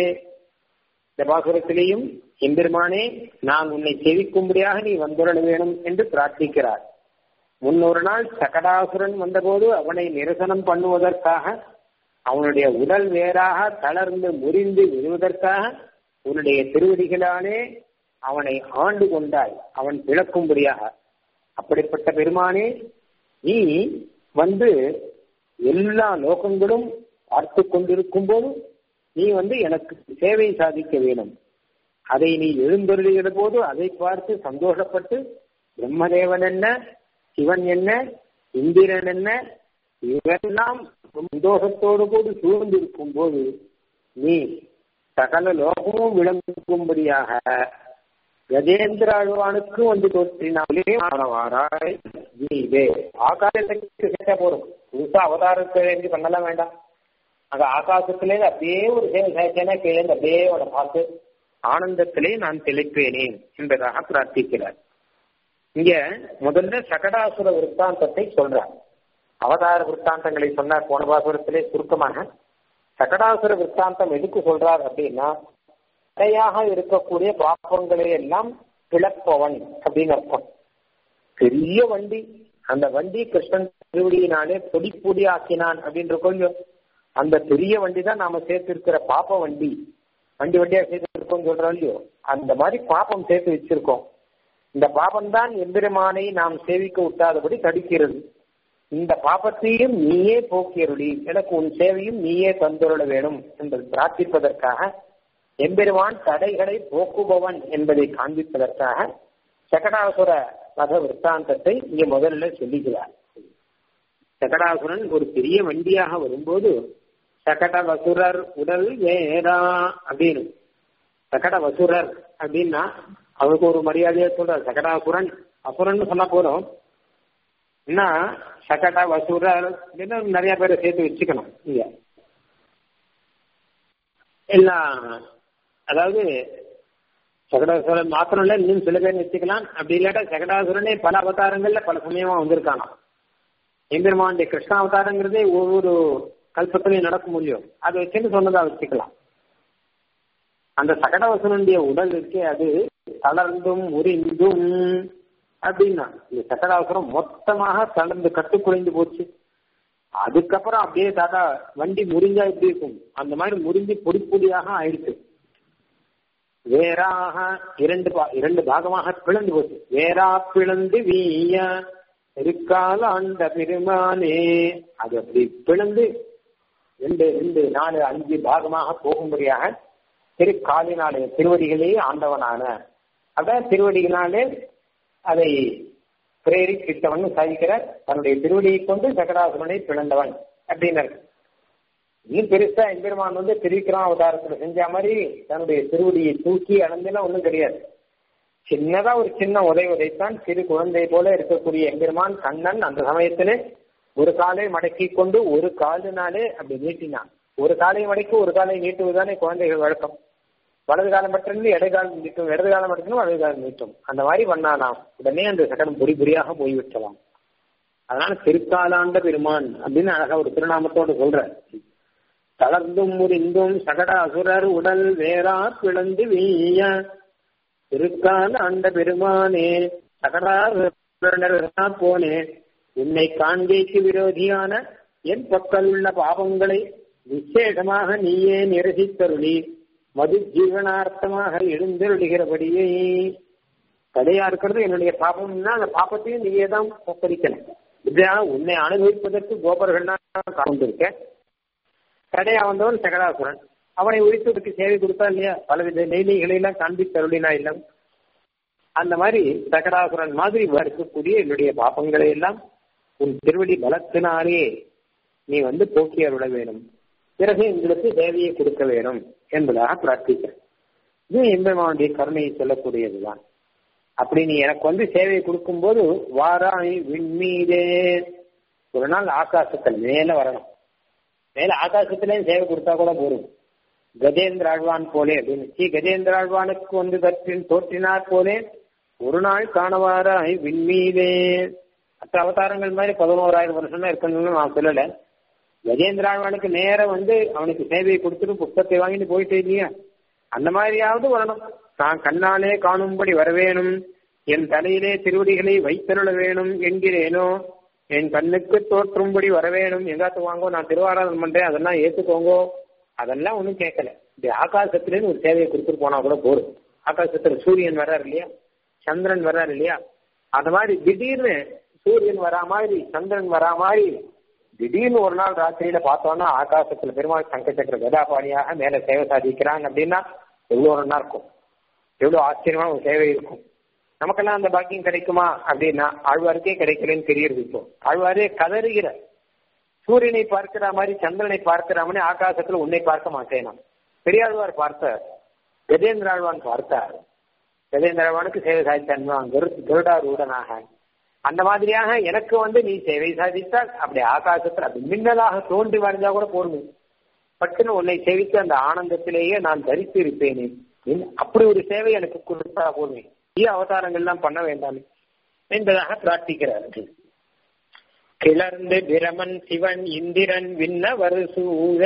இந்த பாசுரத்திலேயும் எம்பெருமானே நான் உன்னை செவிக்கும்படியாக நீ வந்துள்ள வேணும் என்று பிரார்த்திக்கிறார் முன்னொரு நாள் சகடாசுரன் வந்தபோது அவனை நிரசனம் பண்ணுவதற்காக அவனுடைய உடல் வேறாக தளர்ந்து முறிந்து விழுவதற்காக உன்னுடைய திருவடிகளானே அவனை ஆண்டு கொண்டாய் அவன் பிளக்கும்படியாக அப்படிப்பட்ட பெருமானே நீ வந்து எல்லா லோகங்களும் பார்த்து கொண்டிருக்கும் போது நீ வந்து எனக்கு சேவை சாதிக்க வேணும் அதை நீ எழுந்தொருளுகிற போது அதை பார்த்து சந்தோஷப்பட்டு பிரம்மதேவன் என்ன சிவன் என்ன இந்திரன் என்ன இவெல்லாம் சந்தோஷத்தோடு கூட சூழ்ந்திருக்கும் போது நீ சகல லோகமும் விளங்கும்படியாக கஜேந்திர அழுவானுக்கு வந்து தோற்றினாலே ஆனவாராய் நீவே ஆகாசத்துக்கு கேட்டா போறோம் புதுசா அவதாரத்தை வேண்டி பண்ணலாம் வேண்டாம் அங்க ஆகாசத்திலே அப்படியே ஒரு சேவை சாய்ச்சேனா கீழே அப்படியே அவனை பார்த்து ஆனந்தத்திலே நான் தெளிப்பேனே என்பதாக பிரார்த்திக்கிறார் இங்க முதல்ல சகடாசுர விற்த்தாந்தத்தை சொல்றார் அவதார விற்த்தாந்தங்களை சொன்னார் போன பாசுரத்திலே சுருக்கமாக சகடாசுர விற்த்தாந்தம் எதுக்கு சொல்றார் அப்படின்னா தடையாக இருக்கக்கூடிய பாப்பங்களை எல்லாம் பிளப்பவன் அப்படின்னு அர்த்தம் பெரிய வண்டி அந்த வண்டி கிருஷ்ணன் திருவடியினாலே பொடி பொடி ஆக்கினான் அப்படின்ற கொஞ்சம் அந்த பெரிய வண்டி தான் நாம சேர்த்திருக்கிற பாப்ப வண்டி வண்டி வண்டியா சேர்த்து சொல்றோம் இல்லையோ அந்த மாதிரி பாப்பம் சேர்த்து வச்சிருக்கோம் இந்த பாபம் தான் எம்பெருமானை நாம் சேவிக்க விட்டாதபடி தடுக்கிறது இந்த பாபத்தையும் நீயே போக்கியருளி எனக்கு உன் சேவையும் நீயே தந்துருள வேணும் என்பது பிரார்த்திப்பதற்காக எம்பெருமான் தடைகளை போக்குபவன் என்பதை காண்பிப்பதற்காக சகடாசுர வத விற்த்தாந்தத்தை இங்க முதல்ல சொல்லுகிறார் சகடாசுரன் ஒரு பெரிய வண்டியாக வரும்போது சகட வசுரர் உடல் வேறா அப்படின்னு சகட வசுரர் அப்படின்னா அவனுக்கு ஒரு மரியாதையா சொல்றார் சகடாசுரன் அசுரன் சொன்னா போதும் என்ன சகட வசுரர் அப்படின்னு நிறைய பேரை சேர்த்து வச்சுக்கணும் இங்க எல்லாம் அதாவது சகடாசுரன் மாத்திரம் இல்ல இன்னும் சில பேர் வச்சுக்கலாம் அப்படி இல்லாட்டா சகடாசுரனே பல அவதாரங்கள்ல பல சமயமா வந்திருக்கானா எம்பெருமானுடைய கிருஷ்ண அவதாரங்கிறதே ஒவ்வொரு கல்பத்திலையும் நடக்க முடியும் அதை வச்சுன்னு சொன்னதா வச்சுக்கலாம் அந்த சகடவசனுடைய உடல் இருக்கே அது தளர்ந்தும் உரிந்தும் அப்படின்னா இந்த சகடாசுரம் மொத்தமாக தளர்ந்து கட்டுக்குறைந்து போச்சு அதுக்கப்புறம் அப்படியே தாத்தா வண்டி முறிஞ்சா எப்படி இருக்கும் அந்த மாதிரி முறிஞ்சு பொடி பொடியாக ஆயிடுச்சு வேறாக இரண்டு இரண்டு பாகமாக பிளந்து போச்சு வேறா பிளந்து வீய இருக்கால ஆண்ட பெருமானே அது அப்படி பிளந்து ரெண்டு ரெண்டு நாலு அஞ்சு பாகமாக போகும்படியாக திரு காலினாலே திருவடிகளே ஆண்டவனான அதான் திருவடிகளாலே அதை பிரேரிக்கிட்டவன் சாதிக்கிறார் தன்னுடைய திருவடியை கொண்டு சகடாசுரனை பிளந்தவன் அப்படின்னாரு இன்னும் பெருசா எம்பெருமான் வந்து திருவிக்ரம அவதாரத்துல செஞ்ச மாதிரி தன்னுடைய திருவடியை தூக்கி அளந்துலாம் ஒண்ணும் கிடையாது சின்னதா ஒரு சின்ன உதை உதைத்தான் சிறு குழந்தை போல இருக்கக்கூடிய எம்பெருமான் கண்ணன் அந்த சமயத்திலே ஒரு காலை மடக்கி கொண்டு ஒரு காலினாலே அப்படி நீட்டினான் ஒரு காலை மடக்கி ஒரு காலை நீட்டுவதுதானே குழந்தைகள் வழக்கம் வலது காலம் மட்டும் இடதுகாலம் நீட்டும் இடது காலம் மட்டும் வலது காலம் நீட்டும் அந்த மாதிரி பண்ணாலாம் உடனே அந்த சகடம் பொறி பொறியாக போய்விட்டலாம் அதனால திருக்காலாண்ட பெருமான் அப்படின்னு அழகா ஒரு திருநாமத்தோடு சொல்ற தளர்ந்தும் முறிந்தும் சகட அசுரர் உடல் வேறா பிளந்து வீய திருக்கால் ஆண்ட பெருமானே சகடா போனே உன்னை காண்கைக்கு விரோதியான என் பக்கல் உள்ள பாவங்களை விசேஷமாக நீயே நிரசித்தருளி மது ஜீவனார்த்தமாக எழுந்தருளுகிறபடியே தடையா இருக்கிறது என்னுடைய பாபம்னா அந்த பாப்பத்தையும் நீயே தான் ஒப்படைக்கணும் இப்படியான உன்னை அனுபவிப்பதற்கு கோபர்கள்லாம் காண்டிருக்கேன் தடையா வந்தவன் சகடாசுரன் அவனை உரித்ததுக்கு சேவை கொடுத்தா இல்லையா பலவித நெய்லிகளை எல்லாம் காண்பித்தருளினா இல்லம் அந்த மாதிரி சகடாசுரன் மாதிரி இருக்கக்கூடிய என்னுடைய பாப்பங்களை எல்லாம் உன் திருவடி பலத்தினாலே நீ வந்து போக்கி அருள வேணும் பிறகு எங்களுக்கு சேவையை கொடுக்க வேணும் என்பதாக பிரார்த்திக்கிறேன் இது எம்பெருமானுடைய கருணையை சொல்லக்கூடியதுதான் அப்படி நீ எனக்கு வந்து சேவையை கொடுக்கும்போது வாராய் விண்மீதே ஒரு நாள் ஆகாசத்தில் மேல வரணும் மேல ஆகாசத்திலேயும் சேவை கொடுத்தா கூட போதும் கஜேந்திர ஆழ்வான் போலே அப்படின்னு ஸ்ரீ கஜேந்திர ஆழ்வானுக்கு வந்து கற்றின் தோற்றினார் போலே ஒரு நாள் காணவாராய் விண்மீதே மற்ற அவதாரங்கள் மாதிரி பதினோராயிரம் வருஷம் தான் இருக்கணும்னு நான் சொல்லல கஜேந்திர ஆழ்வானுக்கு நேரம் வந்து அவனுக்கு சேவையை கொடுத்துட்டு புத்தகத்தை வாங்கிட்டு போயிட்டே இல்லையா அந்த மாதிரியாவது வரணும் நான் கண்ணாலே காணும்படி வரவேணும் என் தலையிலே திருவடிகளை வைத்தருள வேணும் என்கிறேனோ என் கண்ணுக்கு தோற்றும்படி வரவேணும் எங்காத்து வாங்கோ நான் திருவாராதனம் பண்றேன் அதெல்லாம் ஏத்துக்கோங்கோ அதெல்லாம் ஒன்றும் கேட்கல இந்த ஆகாசத்திலேருந்து ஒரு சேவையை கொடுத்துட்டு போனா கூட போதும் ஆகாசத்துல சூரியன் வர்றாரு இல்லையா சந்திரன் வர்றாரு இல்லையா அந்த மாதிரி திடீர்னு சூரியன் வரா மாதிரி சந்திரன் வரா மாதிரி திடீர்னு ஒரு நாள் ராத்திரியில பார்த்தோம்னா ஆகாசத்துல பெருமாள் சங்கச்சக்கர கதாபாணியாக மேல சேவை சாதிக்கிறாங்க அப்படின்னா எவ்வளவு நல்லா இருக்கும் எவ்வளவு ஆச்சரியமான ஒரு சேவை இருக்கும் நமக்கெல்லாம் அந்த பாக்கியம் கிடைக்குமா அப்படின்னா ஆழ்வாருக்கே கிடைக்கலன்னு தெரியுது இப்போ ஆழ்வாரே கதறுகிற சூரியனை பார்க்கிற மாதிரி சந்திரனை பார்க்கிற மாதிரி ஆகாசத்துல உன்னை பார்க்க மாட்டேன் நான் பெரியாழ்வார் பார்த்தார் கஜேந்திர ஆழ்வான் பார்த்தார் கஜேந்திர ஆழ்வானுக்கு சேவை சாதித்தான் கருடாரூடனாக அந்த மாதிரியாக எனக்கு வந்து நீ சேவை சாதித்தால் அப்படி ஆகாசத்தில் அப்படி மின்னலாக தோன்றி வரைஞ்சா கூட போடுங்க பட்டுன்னு உன்னை சேவித்து அந்த ஆனந்தத்திலேயே நான் தரித்து இருப்பேனே அப்படி ஒரு சேவை எனக்கு கொடுத்தா போதுமே ஈ அவதாரங்கள்லாம் பண்ண வேண்டாம் என்பதாக பிரார்த்திக்கிறார்கள் கிளர்ந்து பிரமன் சிவன் இந்திரன் விண்ணவர் சூழ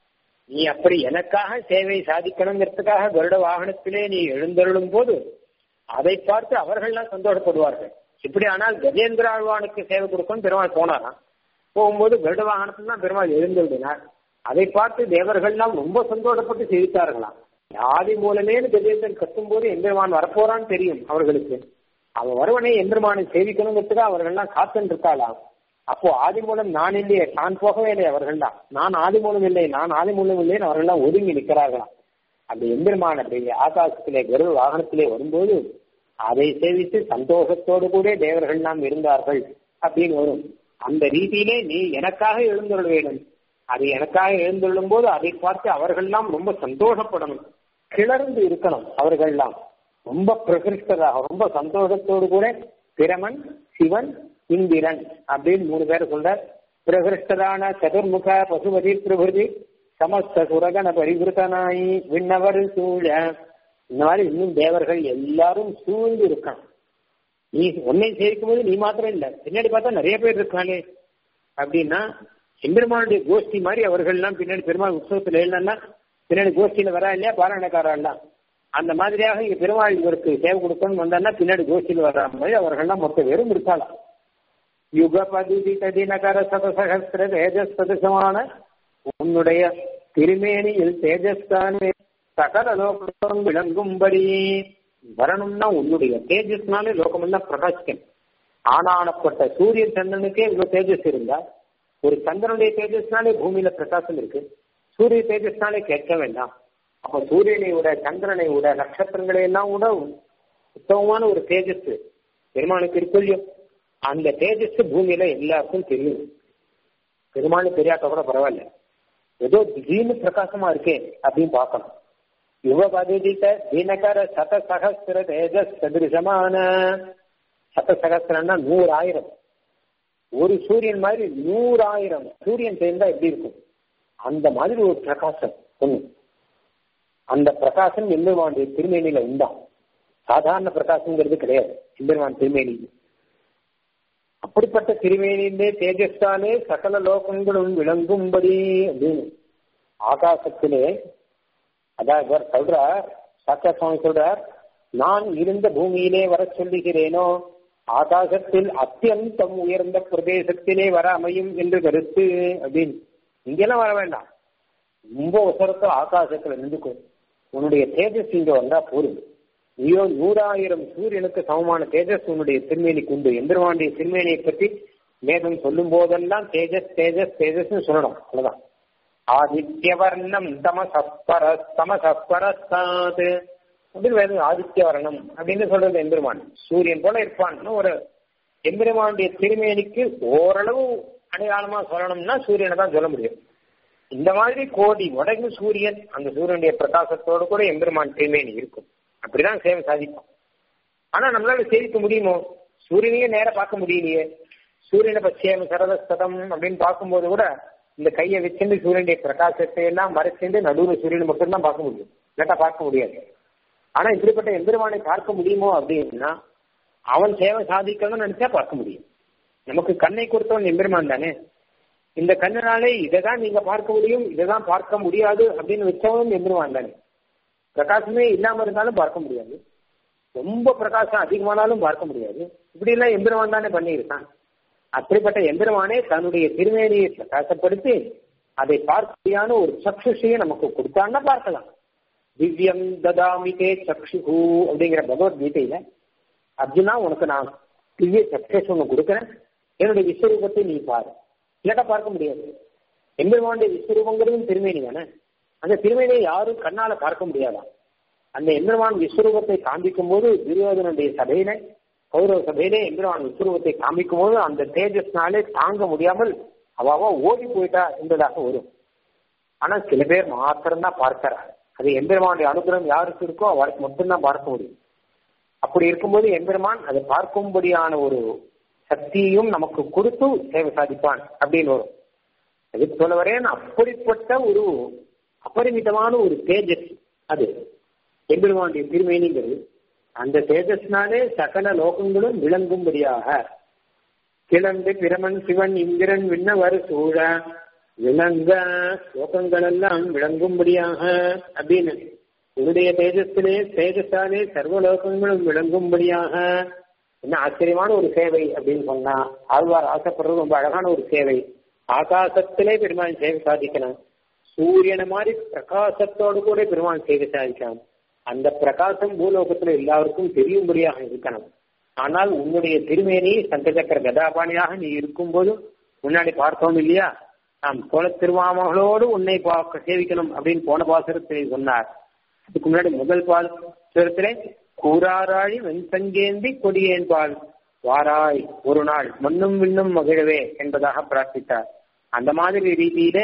நீ அப்படி எனக்காக சேவை சாதிக்கணுங்கிறதுக்காக கருட வாகனத்திலே நீ எழுந்தருளும் போது அதை பார்த்து அவர்கள்லாம் சந்தோஷப்படுவார்கள் இப்படி ஆனால் கஜேந்திர ஆழ்வானுக்கு சேவை கொடுக்கணும் பெருமாள் போனாராம் போகும்போது கருட வாகனத்தில் தான் பெருமாள் எழுந்துள்ளினார் அதை பார்த்து தேவர்கள்லாம் ரொம்ப சந்தோஷப்பட்டு சிரித்தார்களாம் ஆதி மூலமேனு கஜேந்திரன் கத்தும் போது எம்பெருமான் வரப்போறான்னு தெரியும் அவர்களுக்கு அவன் வருவனே எம்பெருமானை சேவிக்கணுங்கிறதுக்காக அவர்கள்லாம் காத்துன்னு இருக்காளாம் அப்போ ஆதி மூலம் நான் இல்லையே நான் போகவே இல்லை அவர்கள்லாம் நான் ஆதி மூலம் இல்லை நான் ஆதி மூலம் இல்லைன்னு அவர்கள்லாம் ஒதுங்கி நிற்கிறார்களாம் அந்த எம்பெருமான் அப்படி ஆகாசத்திலே கருட வாகனத்திலே வரும்போது அதை சேவித்து சந்தோஷத்தோடு கூட தேவர்கள் நாம் இருந்தார்கள் அப்படின்னு வரும் அந்த ரீதியிலே நீ எனக்காக எழுந்துள்ள வேண்டும் அது எனக்காக எழுந்துள்ளும் போது அதை பார்த்து அவர்கள்லாம் ரொம்ப சந்தோஷப்படணும் கிளர்ந்து இருக்கணும் அவர்கள்லாம் ரொம்ப பிரகிருஷ்டராக ரொம்ப சந்தோஷத்தோடு கூட பிரமன் சிவன் இந்திரன் அப்படின்னு மூணு பேர் சொல்ற பிரகிருஷ்டரான சதுர்முக பசுபதி பிரபுதி சமஸ்த சுரகன பரிவிருத்தனாய் விண்ணவர் சூழ இந்த மாதிரி இன்னும் தேவர்கள் எல்லாரும் சூழ்ந்து இருக்கான் நீ உன்னை சேர்க்கும் போது நீ மாத்திரம் இல்ல பின்னாடி பார்த்தா நிறைய பேர் இருக்கானே அப்படின்னா எம்பெருமானுடைய கோஷ்டி மாதிரி அவர்கள்லாம் பின்னாடி பெருமாள் உற்சவத்தில் எழுந்தா பின்னாடி கோஷ்டியில வரா இல்லையா பாராயணக்காரெல்லாம் அந்த மாதிரியாக இங்க பெருமாள் இவருக்கு சேவை கொடுக்கணும்னு வந்தான்னா பின்னாடி கோஷ்டியில் வர்ற மாதிரி அவர்கள்லாம் மொத்த வெறும் இருக்கலாம் யுக பதுதித தினகர சதசகஸ்திர தேஜஸ் சதசமான உன்னுடைய திருமேனியில் தேஜஸ்தானே சகல லோகம் விளங்கும்படி வரணும்னா உன்னுடைய தேஜஸ்னாலே லோகமெல்லாம் பிரகாசிக்கணும் ஆனானப்பட்ட சூரியன் சந்திரனுக்கே இவ்வளவு தேஜஸ் இருந்தா ஒரு சந்திரனுடைய தேஜஸ்னாலே பூமியில பிரகாசம் இருக்கு சூரிய தேஜஸ்னாலே கேட்க வேண்டாம் அப்ப சூரியனை விட சந்திரனை விட நட்சத்திரங்களை எல்லாம் விட உத்தமமான ஒரு தேஜஸ் பெருமானுக்கு இருக்குல்லையோ அந்த தேஜஸ் பூமியில எல்லாருக்கும் தெரியும் பெருமானு தெரியாத கூட பரவாயில்ல ஏதோ திடீர்னு பிரகாசமா இருக்கே அப்படின்னு பார்க்கணும் யுவ பதிதித்த தினகர சத சகஸ்திர தேஜஸ் சதிருஷமான சத சகஸ்திரம்னா நூறாயிரம் ஒரு சூரியன் மாதிரி நூறாயிரம் சூரியன் சேர்ந்தா எப்படி இருக்கும் அந்த மாதிரி ஒரு பிரகாசம் ஒண்ணு அந்த பிரகாசம் எம்பெருமானுடைய திருமேனியில உண்டா சாதாரண பிரகாசங்கிறது கிடையாது எம்பெருமான் திருமேனி அப்படிப்பட்ட திருமேனியிலே தேஜஸ்தாலே சகல லோகங்களும் விளங்கும்படி அப்படின்னு ஆகாசத்திலே அதான் இவர் சொல்றார் சாத்தா சுவாமி சொல்றார் நான் இருந்த பூமியிலே வர சொல்லுகிறேனோ ஆகாசத்தில் அத்தியந்தம் உயர்ந்த பிரதேசத்திலே வர அமையும் என்று கருத்து அப்படின்னு இங்கெல்லாம் வர வேண்டாம் ரொம்ப உசரத்தை ஆகாசத்துல நின்றுக்கும் உன்னுடைய தேஜஸ் இங்க வந்தா போதும் நீயோ நூறாயிரம் சூரியனுக்கு சமமான தேஜஸ் உன்னுடைய திருமேனிக்கு உண்டு எந்திரவாண்டிய திருமேனியை பற்றி வேதம் சொல்லும் போதெல்லாம் தேஜஸ் தேஜஸ் தேஜஸ்னு சொல்லணும் அவ்வளவுதான் ஆதித்யவர்ணம் தமசப்பர தமசப்பரஸ்தாது அப்படின்னு வேதம் ஆதித்யவர்ணம் அப்படின்னு சொல்றது எம்பெருமான் சூரியன் போல இருப்பான்னு ஒரு எம்பெருமானுடைய திருமேனிக்கு ஓரளவு அடையாளமா சொல்லணும்னா சூரியனை தான் சொல்ல முடியும் இந்த மாதிரி கோடி உடகு சூரியன் அந்த சூரியனுடைய பிரகாசத்தோடு கூட எம்பெருமான் திருமேனி இருக்கும் அப்படிதான் சேவை சாதிக்கும் ஆனா நம்மளால சேவிக்க முடியுமோ சூரியனையே நேர பார்க்க முடியலையே சூரியனை பச்சையம் சரதஸ்ததம் அப்படின்னு பார்க்கும்போது கூட இந்த கையை வச்சுட்டு சூரியனுடைய பிரகாசத்தை எல்லாம் மறைச்சிட்டு நடுவில் சூரியனை மட்டும்தான் பார்க்க முடியும் இல்லாட்டா பார்க்க முடியாது ஆனா இப்படிப்பட்ட எம்பெருமானை பார்க்க முடியுமோ அப்படின்னா அவன் சேவை சாதிக்கணும்னு நினைச்சா பார்க்க முடியும் நமக்கு கண்ணை கொடுத்தவன் எம்பெருமான் தானே இந்த கண்ணினாலே இதை தான் நீங்க பார்க்க முடியும் இதை தான் பார்க்க முடியாது அப்படின்னு வச்சவனும் எம்பெருமான் தானே பிரகாசமே இல்லாம இருந்தாலும் பார்க்க முடியாது ரொம்ப பிரகாசம் அதிகமானாலும் பார்க்க முடியாது இப்படி எல்லாம் எம்பெருமான் தானே பண்ணியிருக்கான் அப்படிப்பட்ட எம்பெருமானே தன்னுடைய திருமேனியை பிரகாசப்படுத்தி அதை பார்க்கையான ஒரு சக்ஷுஷையை நமக்கு கொடுத்தான்னா பார்க்கலாம் திவ்யம் ததாமிதே சக்ஷுகு அப்படிங்கிற பகவத்கீதையில அர்ஜுனா உனக்கு நான் திவ்ய சக்ஷஸ் ஒன்று கொடுக்குறேன் என்னுடைய விஸ்வரூபத்தை நீ பாரு இல்லாட்டா பார்க்க முடியாது எம்பெருமானுடைய விஸ்வரூபங்கிறதும் திருமேனி தானே அந்த திருமேனியை யாரும் கண்ணால பார்க்க முடியாதா அந்த எம்பெருமான் விஸ்வரூபத்தை காண்பிக்கும் போது துரியோதனுடைய சபையில கௌரவ சபையிலே எம்பெருமான் விஸ்வரூபத்தை காண்பிக்கும் போது அந்த தேஜஸ்னாலே தாங்க முடியாமல் அவாவா ஓடி போயிட்டா என்பதாக வரும் ஆனா சில பேர் மாத்திரம்தான் பார்க்கிறார் அது எம்பெருமானுடைய அனுகிரகம் யாருக்கு இருக்கோ அவருக்கு மட்டும்தான் பார்க்க முடியும் அப்படி இருக்கும்போது எம்பெருமான் அதை பார்க்கும்படியான ஒரு சக்தியையும் நமக்கு கொடுத்து சேவை சாதிப்பான் அப்படின்னு வரும் அதுக்கு சொல்ல வரேன் அப்படிப்பட்ட ஒரு அபரிமிதமான ஒரு தேஜஸ் அது எம்பெருமானுடைய திருமேனிங்கிறது அந்த தேஜஸ்னாலே சகல லோகங்களும் விளங்கும்படியாக கிளந்து பிரமன் சிவன் இந்திரன் விண்ணவர் சூழ விளங்க லோகங்கள் எல்லாம் விளங்கும்படியாக அப்படின்னு உன்னுடைய தேஜத்திலே தேஜஸாலே சர்வ லோகங்களும் விளங்கும்படியாக என்ன ஆச்சரியமான ஒரு சேவை அப்படின்னு சொன்னா ஆழ்வார் ஆசைப்படுறது ரொம்ப அழகான ஒரு சேவை ஆகாசத்திலே பெருமாள் சேவை சாதிக்கணும் சூரியனை மாதிரி பிரகாசத்தோடு கூட பெருமாள் சேவை சாதிக்கலாம் அந்த பிரகாசம் பூலோகத்துல எல்லாருக்கும் தெரியும்படியாக இருக்கணும் ஆனால் உன்னுடைய திருமேனி சங்கச்சக்கர கதாபாணியாக நீ இருக்கும்போது முன்னாடி பார்த்தோம் இல்லையா நாம் கோல திருவாமகளோடு உன்னை பார்க்க சேவிக்கணும் அப்படின்னு போன பாசுரத்திலே சொன்னார் அதுக்கு முன்னாடி முதல் பாசுரத்திலே கூறாராழி வெண்சங்கேந்தி கொடியேன் பால் வாராய் ஒரு நாள் மண்ணும் விண்ணும் மகிழவே என்பதாக பிரார்த்தித்தார் அந்த மாதிரி ரீதியில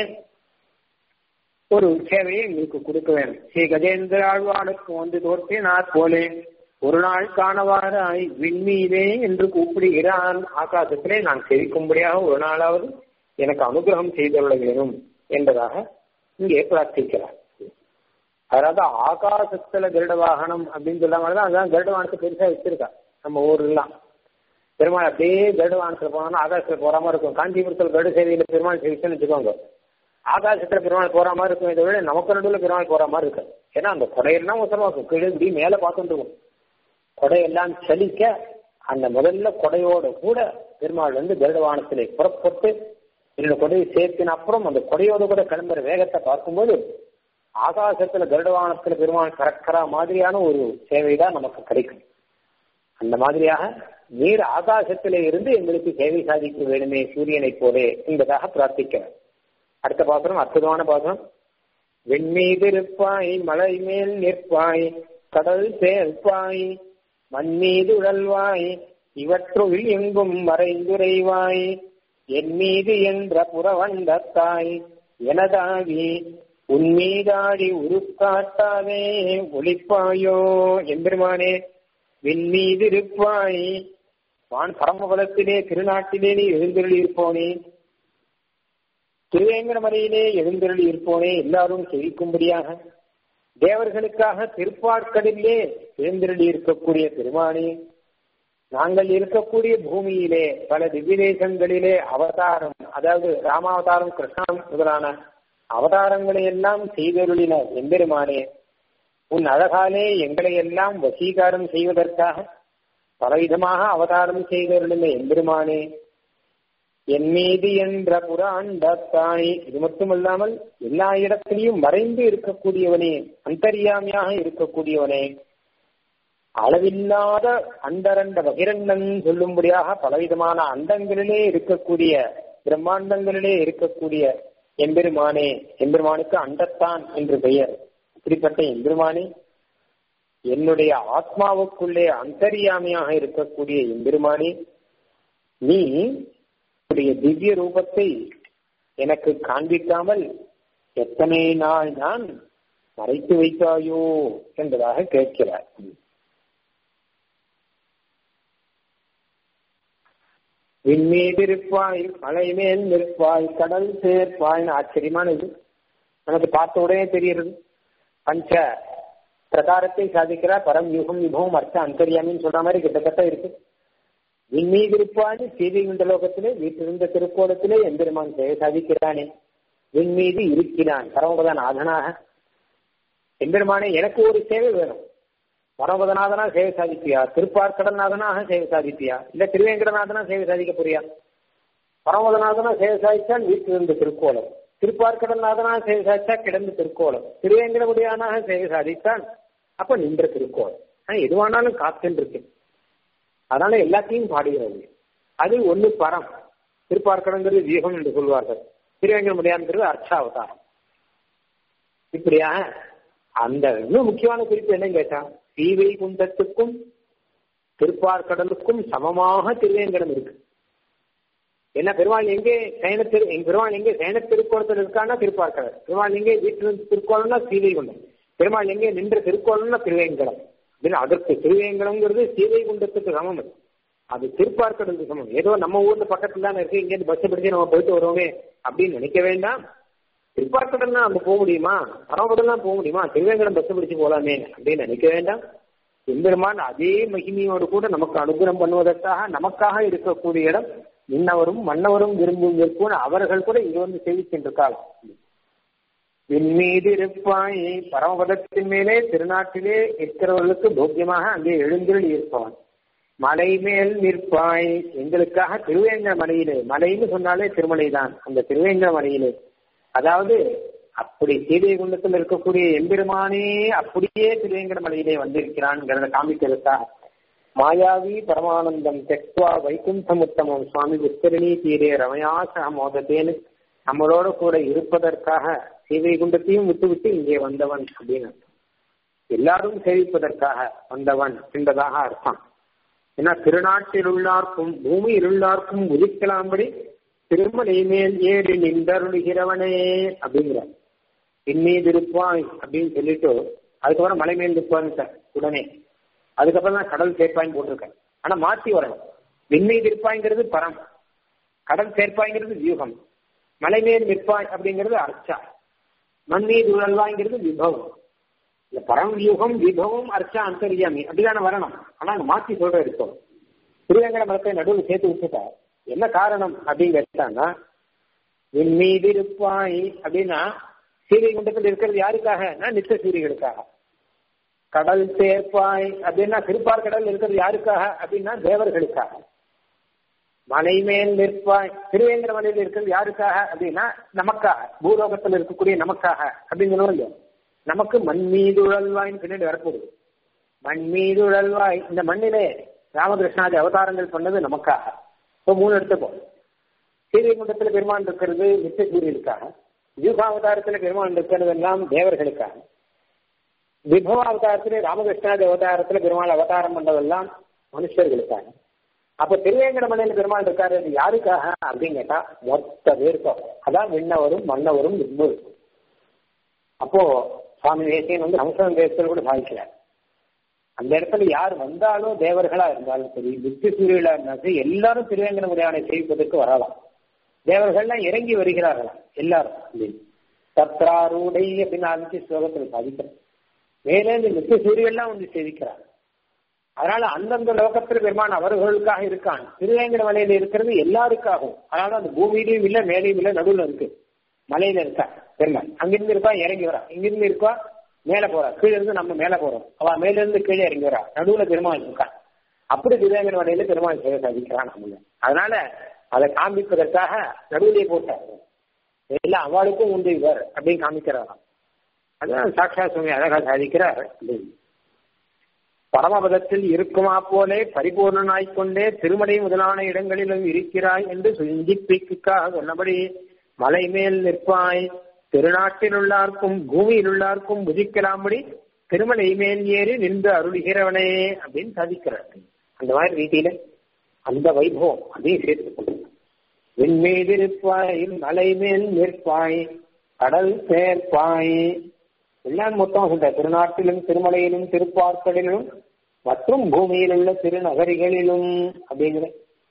ஒரு சேவையை எங்களுக்கு கொடுக்க வேண்டும் ஸ்ரீ கஜேந்திர ஆழ்வானுக்கு வந்து தோற்றினார் போலே ஒரு நாள் காணவாராய் விண்மீதே என்று கூப்பிடுகிறான் ஆகாசத்திலே நான் செவிக்கும்படியாக ஒரு நாளாவது எனக்கு அனுகிரகம் செய்துள்ள வேணும் என்பதாக இங்கே பிரார்த்திக்கிறார் அதாவது ஆகாசத்துல கருட வாகனம் அப்படின்னு சொல்லாம அதான் கருட வாகனத்தை பெருசா வச்சிருக்கா நம்ம ஊர்லாம் பெருமாள் அப்படியே கருட வாகனத்துல போனோம்னா ஆகாசத்துல போற மாதிரி இருக்கும் காஞ்சிபுரத்துல கருட சேவையில பெருமாள் சேவிச்சுன்னு வச்சுக்கோங்க ஆகாசத்துல பெருமாள் போற மாதிரி இருக்கும் இதை விட நமக்கு நடுவில் பெருமாள் போற மாதிரி இருக்கு ஏன்னா அந்த கொடையெல்லாம் ஒசரமா இருக்கும் கீழே இப்படி மேல பார்த்துட்டு இருக்கும் கொடையெல்லாம் சலிக்க அந்த முதல்ல கொடையோட கூட பெருமாள் வந்து கருடவானத்திலே புறப்பட்டு என்னோட கொடையை சேர்த்தின அப்புறம் அந்த கொடையோட கூட கிளம்புற வேகத்தை பார்க்கும்போது ஆகாசத்துல கருடவானத்துல பெருமாள் கறக்கிற மாதிரியான ஒரு சேவை தான் நமக்கு கிடைக்கும் அந்த மாதிரியாக நீர் ஆகாசத்திலே இருந்து எங்களுக்கு சேவை சாதிக்க வேணுமே சூரியனை போலே என்பதாக பிரார்த்திக்கிறேன் அடுத்த பாசனம் அற்புதமான பாசனம் வெண்மீது இருப்பாய் மலை மேல் நிற்பாய் கடல் சேர்ப்பாய் மண்மீது உழல்வாய் இவற்றுள் எங்கும் மறைந்துரைவாய் என் மீது என்ற புறவண்டத்தாய் எனதாகி உன்மீதாடி உருக்காட்டாதே ஒளிப்பாயோ எம்பெருமானே விண்மீது இருப்பாய் வான் பரமபலத்திலே திருநாட்டிலே நீ எழுந்தருளி இருப்போனே திருவேங்கடமலையிலே எழுந்தருளி இருப்போனே எல்லாரும் செவிக்கும்படியாக தேவர்களுக்காக திருப்பார்க்கடலிலே எழுந்தருளி இருக்கக்கூடிய பெருமானே நாங்கள் இருக்கக்கூடிய பூமியிலே பல திவ்ய தேசங்களிலே அவதாரம் அதாவது ராமாவதாரம் கிருஷ்ணம் முதலான அவதாரங்களை எல்லாம் செய்தருளின எம்பெருமானே உன் அழகாலே எங்களை எல்லாம் வசீகாரம் செய்வதற்காக பலவிதமாக அவதாரம் செய்தருளின எம்பெருமானே என் மீது என்ற புறாண்டத்தாய் இது மட்டுமல்லாமல் எல்லா இடத்திலையும் மறைந்து இருக்கக்கூடியவனே அந்தரியாமியாக இருக்கக்கூடியவனே அளவில்லாத அண்டரண்ட பகிரண்டன் சொல்லும்படியாக பலவிதமான அண்டங்களிலே இருக்கக்கூடிய பிரம்மாண்டங்களிலே இருக்கக்கூடிய எம்பெருமானே எம்பெருமானுக்கு அண்டத்தான் என்று பெயர் இப்படிப்பட்ட எம்பெருமானே என்னுடைய ஆத்மாவுக்குள்ளே அந்தரியாமையாக இருக்கக்கூடிய எம்பெருமானே நீ உன்னுடைய திவ்ய ரூபத்தை எனக்கு காண்பிக்காமல் எத்தனை நாள் நான் மறைத்து வைத்தாயோ என்பதாக கேட்கிறார் விண்மீது இருப்பாய் மலை மேல் நிற்பாய் கடல் சேர்ப்பாய்னு ஆச்சரியமானது நமக்கு பார்த்த உடனே தெரிகிறது பஞ்ச பிரகாரத்தை சாதிக்கிறார் பரம் யுகம் யுகம் அர்த்த அந்தரியாமின்னு சொல்ற மாதிரி கிட்டத்தட்ட இருக்கு விண்மீது இருப்பான்னு சீதை இந்த லோகத்திலே வீட்டிருந்த திருக்கோலத்திலே எம்பெருமான் சேவை சாதிக்கிறானே விண்மீது இருக்கிறான் பரமபதன் ஆதனாக எம்பெருமானே எனக்கு ஒரு சேவை வேணும் பரமபதநாதனா சேவை சாதிப்பியா திருப்பார்க்கடநாதனாக சேவை சாதிப்பியா இல்ல திருவேங்கடநாதனா சேவை சாதிக்க போறியா பரமபதநாதனா சேவை சாதிச்சால் வீட்டிலிருந்த திருக்கோலம் திருப்பார்க்கடநாதனாக சேவை சாதிச்சா கிடந்த திருக்கோலம் திருவேங்கடமுடியானாக சேவை சாதித்தால் அப்ப நின்ற திருக்கோலம் ஆனா எதுவானாலும் காத்துன்னு இருக்கு அதனால எல்லாத்தையும் பாடுகிறது அது ஒண்ணு பரம் திருப்பார்க்கடங்கிறது வியூகம் என்று சொல்வார்கள் திருவேங்கடமுடியான்கிறது அர்ச்சாவதாரம் இப்படியா அந்த இன்னும் முக்கியமான குறிப்பு என்ன கேட்டா சீவை குண்டத்துக்கும் திருப்பார்கடலுக்கும் சமமாக திருவேங்கடம் இருக்கு என்ன பெருமாள் எங்கே சயன திரு பெருமாள் எங்கே சயன திருக்கோலத்தில் இருக்கான்னா திருப்பார்கடல் பெருமாள் எங்கே வீட்டில் திருக்கோலம்னா சீவை குண்டம் பெருமாள் எங்கே நின்ற திருக்கோலம்னா திருவேங்கடம் அப்படின்னு அதற்கு திருவேங்கடம்ங்கிறது சீவை குண்டத்துக்கு சமம் அது அது திருப்பார்கடலுக்கு சமம் ஏதோ நம்ம ஊர்ல பக்கத்துல தானே இருக்கு இங்கேருந்து பஸ் பிடிச்சு நம்ம போயிட்டு வருவோமே அப்படின்னு நினைக்க வேண்டாம் திருப்பார்க்கடல்னா நம்ம போக முடியுமா பரமபடம்லாம் போக முடியுமா திருவேங்கடம் பஸ் பிடிச்சு போலாமே அப்படின்னு நினைக்க வேண்டாம் எம்பெருமான் அதே மகிமையோடு கூட நமக்கு அனுகிரகம் பண்ணுவதற்காக நமக்காக இருக்கக்கூடிய இடம் இன்னவரும் மன்னவரும் விரும்பும் விருப்பம் அவர்கள் கூட இங்க வந்து சேவிக்கின்றிருக்காங்க விண்மீது இருப்பாய் பரமபதத்தின் மேலே திருநாட்டிலே இருக்கிறவர்களுக்கு போக்கியமாக அங்கே எழுந்திரள் இருப்பவன் மலை மேல் நிற்பாய் எங்களுக்காக திருவேங்க மலையிலே மலைன்னு சொன்னாலே திருமலை தான் அந்த திருவேங்க மலையிலே அதாவது அப்படி சீதை குண்டத்தில் இருக்கக்கூடிய எம்பெருமானே அப்படியே திருவேங்கட மலையிலே வந்திருக்கிறான்ங்கிறத காமிக்கிறதுக்காக மாயாவி பரமானந்தம் தெக்வா வைகுண்டமுத்தமம் சுவாமி விஸ்தரணி தீரே ரமயாசக மோதத்தேன்னு நம்மளோட கூட இருப்பதற்காக சீதை குண்டத்தையும் விட்டுவிட்டு இங்கே வந்தவன் அப்படின்னு அர்த்தம் எல்லாரும் சேவிப்பதற்காக வந்தவன் என்பதாக அர்த்தம் ஏன்னா திருநாட்டில் உள்ளார்க்கும் பூமி இருளார்க்கும் உதிக்கலாம்படி திருமலை மேல் ஏறி நின்றருளுகிறவனே அப்படிங்கிறார் பின்மீது இருப்பாய் அப்படின்னு சொல்லிட்டு அதுக்கப்புறம் மலை மேல் இருப்பான்னு உடனே அதுக்கப்புறம் தான் கடல் சேர்ப்பாய்ன்னு போட்டிருக்கேன் ஆனா மாத்தி வரணும் விண்மீது இருப்பாய்ங்கிறது பரம் கடல் சேர்ப்பாய்ங்கிறது வியூகம் மலை மேல் நிற்பாய் அப்படிங்கிறது அர்ச்சா மண் மீது உழல்வாய்ங்கிறது விபவம் இந்த பரம் வியூகம் விபவம் அர்ச்சா அந்தரியாமி அப்படிதானே வரணும் ஆனா அங்க மாத்தி சொல்ற இருக்கோம் திருவேங்கட மரத்தை நடுவில் சேர்த்து விட்டுட்டா என்ன காரணம் அப்படின்னு கேட்டாங்கன்னா என் மீது இருப்பாய் அப்படின்னா சீரை குண்டத்தில் இருக்கிறது யாருக்காக நித்த சூரியர்களுக்காக கடல் சேர்ப்பாய் அப்படின்னா திருப்பார் கடல் இருக்கிறது யாருக்காக அப்படின்னா தேவர்களுக்காக மலை மேல் நிற்பாய் திருவேந்திர மலையில் இருக்கிறது யாருக்காக அப்படின்னா நமக்காக பூலோகத்தில் இருக்கக்கூடிய நமக்காக அப்படின்னு சொல்லுவோம் இல்லையா நமக்கு மண் மீது உழல்வாய்ன்னு பின்னாடி வரக்கூடுது மண் மீது உழல்வாய் இந்த மண்ணிலே ராமகிருஷ்ணாதி அவதாரங்கள் பண்ணது நமக்காக இப்போ மூணு எடுத்துப்போம் சீரியகுண்டத்தில் பெருமான் இருக்கிறது நித்திய சூரியனுக்காக யூகாவதாரத்தில் பெருமான் இருக்கிறது எல்லாம் தேவர்களுக்காக விபவ அவதாரத்திலே ராமகிருஷ்ணாதி அவதாரத்தில் பெருமாள் அவதாரம் பண்ணதெல்லாம் மனுஷர்களுக்காக அப்ப திருவேங்கட மலையில பெருமாள் இருக்காரு அது யாருக்காக அப்படின்னு கேட்டா மொத்த பேருக்கும் அதான் விண்ணவரும் மன்னவரும் விண்ணு அப்போ சுவாமி தேசியன் வந்து ஹம்சன் தேசத்தில் கூட சாதிக்கிறார் அந்த இடத்துல யார் வந்தாலும் தேவர்களா இருந்தாலும் சரி நித்திய சூரியலா இருந்தாலும் சரி எல்லாரும் திருவேங்கட முறையான செய்வதற்கு வரலாம் தேவர்கள்லாம் இறங்கி வருகிறார்களாம் எல்லாரும் சத்ராரூடை அப்படின்னு ஆரம்பிச்சு ஸ்லோகத்தில் சாதிக்கிறேன் மேலே இந்த நித்திய சூரியெல்லாம் வந்து சேவிக்கிறார் அதனால அந்தந்த லோகத்தில் பெருமான் அவர்களுக்காக இருக்கான் திருவேங்கட மலையில இருக்கிறது எல்லாருக்காகவும் அதனால அந்த பூமியிலையும் இல்ல மேலையும் இல்ல நடுவில் இருக்கு மலையில இருக்கா பெருமாள் அங்கிருந்து இருக்கா இறங்கி வரா இங்கிருந்து இருக்கா மேல போறா கீழே இருந்து நம்ம மேல போறோம் அவ மேல இருந்து கீழே இறங்கி வரா நடுவுல பெருமாள் இருக்கான் அப்படி திருவேங்கட மலையில பெருமாள் சேவை சாதிக்கிறான் நம்ம அதனால அதை காண்பிப்பதற்காக நடுவிலே போட்டார் எல்லாம் அவளுக்கும் உண்டு இவர் அப்படின்னு காமிக்கிறாராம் அதான் சாட்சா சுவாமி அழகா சாதிக்கிறார் பரமபதத்தில் இருக்குமா போலே பரிபூர்ணனாய்க் கொண்டே திருமலை முதலான இடங்களிலும் இருக்கிறாய் என்று சிந்திப்பிக்காக சொன்னபடி மலை மேல் நிற்பாய் திருநாட்டில் உள்ளார்க்கும் பூமியில் உள்ளார்க்கும் புதிக்கலாம்படி திருமலை மேல் ஏறி நின்று அருளுகிறவனே அப்படின்னு சாதிக்கிறார் அந்த மாதிரி ரீதியில அந்த வைபவம் அதையும் சேர்த்து விண்மீது இருப்பாய் மலை மேல் நிற்பாய் கடல் சேர்ப்பாய் எல்லாம் மொத்தம் சொல்ற திருநாட்டிலும் திருமலையிலும் திருப்பார்க்கடலிலும் மற்றும் பூமியில் உள்ள திருநகரிகளிலும் அப்படிங்கிற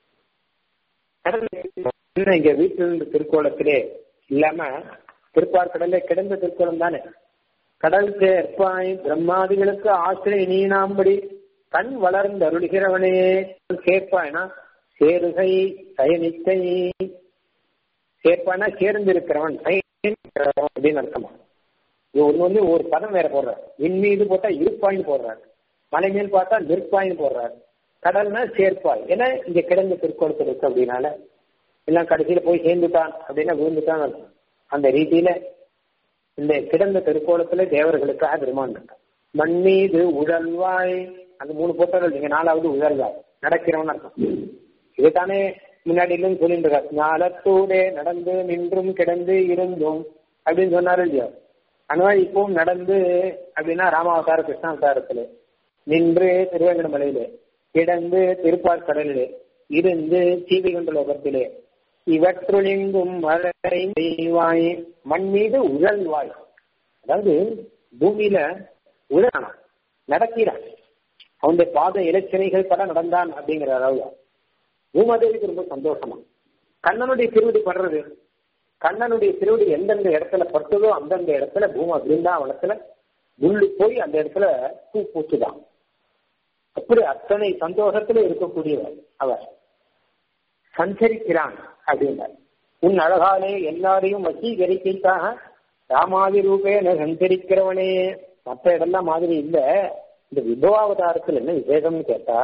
கடல் இங்க வீட்டில் இருந்த திருக்கோலத்திலே இல்லாம திருப்பார்க்கடலே கிடந்த திருக்கோலம் தானே கடல் சேர்ப்பாய் பிரம்மாதிகளுக்கு ஆசிரியை நீனாம்படி கண் வளர்ந்து அருளுகிறவனே சேர்ப்பாய்னா சேருகை சயனித்தை சேர்ப்பானா சேர்ந்து இருக்கிறவன் அப்படின்னு அர்த்தமா ஒன்று வந்து ஒரு பதம் வேற போடுறார் விண்மீது போட்டா இருப்பாய்னு போடுறார் மலை மேல் பார்த்தா நிற்பாய்னு போடுறார் கடல்னா சேர்ப்பாய் ஏன்னா இங்க கிடந்த திருக்கோளத்தில் இருக்கு அப்படின்னால எல்லாம் கடைசியில போய் சேர்ந்துட்டான் அப்படின்னா விழுந்துட்டான் அந்த ரீதியில இந்த கிடந்த திருக்கோலத்துல தேவர்களுக்காக பெருமான் இருக்கான் மண் மீது உழல்வாய் அந்த மூணு போட்டர்கள் நீங்க நாலாவது உழல்வாய் நடக்கிறவன் அர்த்தம் இதுதானே முன்னாடி இல்லைன்னு சொல்லிட்டு இருக்கார் ஞாலத்தூடே நடந்து நின்றும் கிடந்து இருந்தும் அப்படின்னு சொன்னாரு இல்லையா அந்த மாதிரி இப்பவும் நடந்து அப்படின்னா ராமாவதார கிருஷ்ணாவதாரத்துல நின்று திருவேங்கடமலையிலே கிடந்து திருப்பார்கடலிலே இருந்து சீவிகொண்ட லோகத்திலே இவற்றுளிங்கும் மழை வாய் மண் மீது உழல்வாய் அதாவது பூமியில உழறான் நடக்கிறான் அவனுடைய பாத இலச்சனைகள் பட நடந்தான் அப்படிங்கிற அளவுல பூமாதேவிக்கு ரொம்ப சந்தோஷமா கண்ணனுடைய திருவடி படுறது கண்ணனுடைய திருவடி எந்தெந்த இடத்துல பட்டதோ அந்தந்த இடத்துல பூமா பிருந்தாவனத்துல முள்ளு போய் அந்த இடத்துல பூ பூச்சுதான் அப்படி அத்தனை சந்தோஷத்துல இருக்கக்கூடியவர் அவர் சஞ்சரிக்கிறான் அப்படின்னார் உன் அழகாலே எல்லாரையும் வசீகரிக்கைக்காக ராமாதி ரூபேன சஞ்சரிக்கிறவனே மற்ற இடம்லாம் மாதிரி இல்ல இந்த விபவாவதாரத்தில் என்ன விசேஷம்னு கேட்டா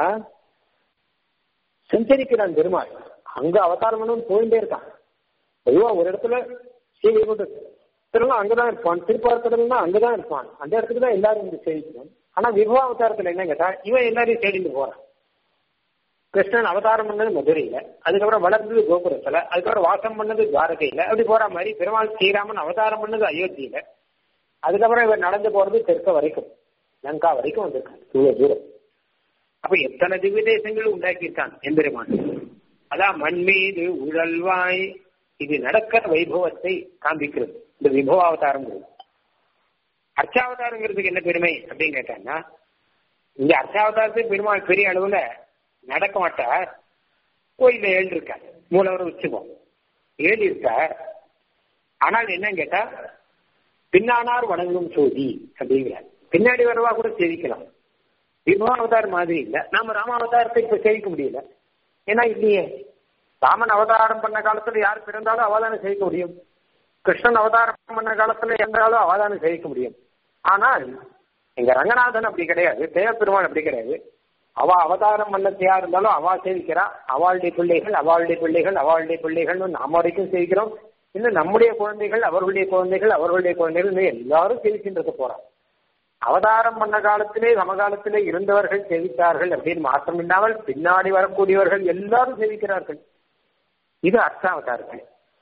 சஞ்சரிக்கிறான் பெருமாள் அங்க அவதாரம் பண்ணணும் போயிட்டே இருக்கான் பொதுவா ஒரு இடத்துல ஸ்ரீவைகுண்டத்திலாம் அங்கதான் இருப்பான் திருப்பார்க்கடல்னா அங்கதான் இருப்பான் அந்த இடத்துக்கு தான் எல்லாரும் வந்து சேவிக்கணும் ஆனா விபவாவதாரத்துல என்ன கேட்டா இவன் எல்லாரையும் தேடிட்டு போறான் கிருஷ்ணன் அவதாரம் பண்ணது மதுரையில அதுக்கப்புறம் வளர்ந்தது கோபுரத்துல அதுக்கப்புறம் வாசம் பண்ணது துவாரகையில அப்படி போற மாதிரி பெருமாள் ஸ்ரீராமன் அவதாரம் பண்ணது அயோத்தியில அதுக்கப்புறம் இவர் நடந்து போறது தெற்க வரைக்கும் லங்கா வரைக்கும் வந்திருக்கான் இவ்வளவு தூரம் அப்ப எத்தனை திவ்ய தேசங்கள் உண்டாக்கியிருக்கான் எம்பெருமான் அதான் மண் மீது உழல்வாய் இது நடக்கிற வைபவத்தை காண்பிக்கிறது இந்த விபவாவதாரங்கிறது அர்ச்சாவதாரங்கிறதுக்கு என்ன பெருமை அப்படின்னு கேட்டாங்கன்னா இங்க அர்ச்சாவதாரத்துக்கு பெருமாள் பெரிய அளவுல நடக்க மாட்டார் கோயில எழுந்திருக்கார் மூலவரை வச்சுப்போம் ஏழு இருக்கார் ஆனால் என்னன்னு கேட்டா பின்னானார் வணங்கும் சோதி அப்படிங்கிறார் பின்னாடி வரவா கூட சேவிக்கலாம் விபவாவதார் மாதிரி இல்ல நாம ராமாவதாரத்தை இப்ப சேவிக்க முடியல ஏன்னா இல்லையே ராமன் அவதாரம் பண்ண காலத்துல யார் பிறந்தாலும் அவதானம் சேவிக்க முடியும் கிருஷ்ணன் அவதாரம் பண்ண காலத்துல இருந்தாலும் அவதானம் சேவிக்க முடியும் ஆனால் எங்க ரங்கநாதன் அப்படி கிடையாது தேவப்பெருமான் அப்படி கிடையாது அவ அவதாரம் பண்ணத்தையா இருந்தாலும் அவா சேவிக்கிறா அவளுடைய பிள்ளைகள் அவளுடைய பிள்ளைகள் அவளுடைய பிள்ளைகள்னு நாம வரைக்கும் சேவிக்கிறோம் இன்னும் நம்முடைய குழந்தைகள் அவர்களுடைய குழந்தைகள் அவர்களுடைய குழந்தைகள் எல்லாரும் சேவிக்கின்றது போறோம் அவதாரம் பண்ண காலத்திலே சமகாலத்திலே இருந்தவர்கள் சேவித்தார்கள் அப்படின்னு மாற்றம் இல்லாமல் பின்னாடி வரக்கூடியவர்கள் எல்லாரும் சேவிக்கிறார்கள் இது அர்த்தாவதார்கள்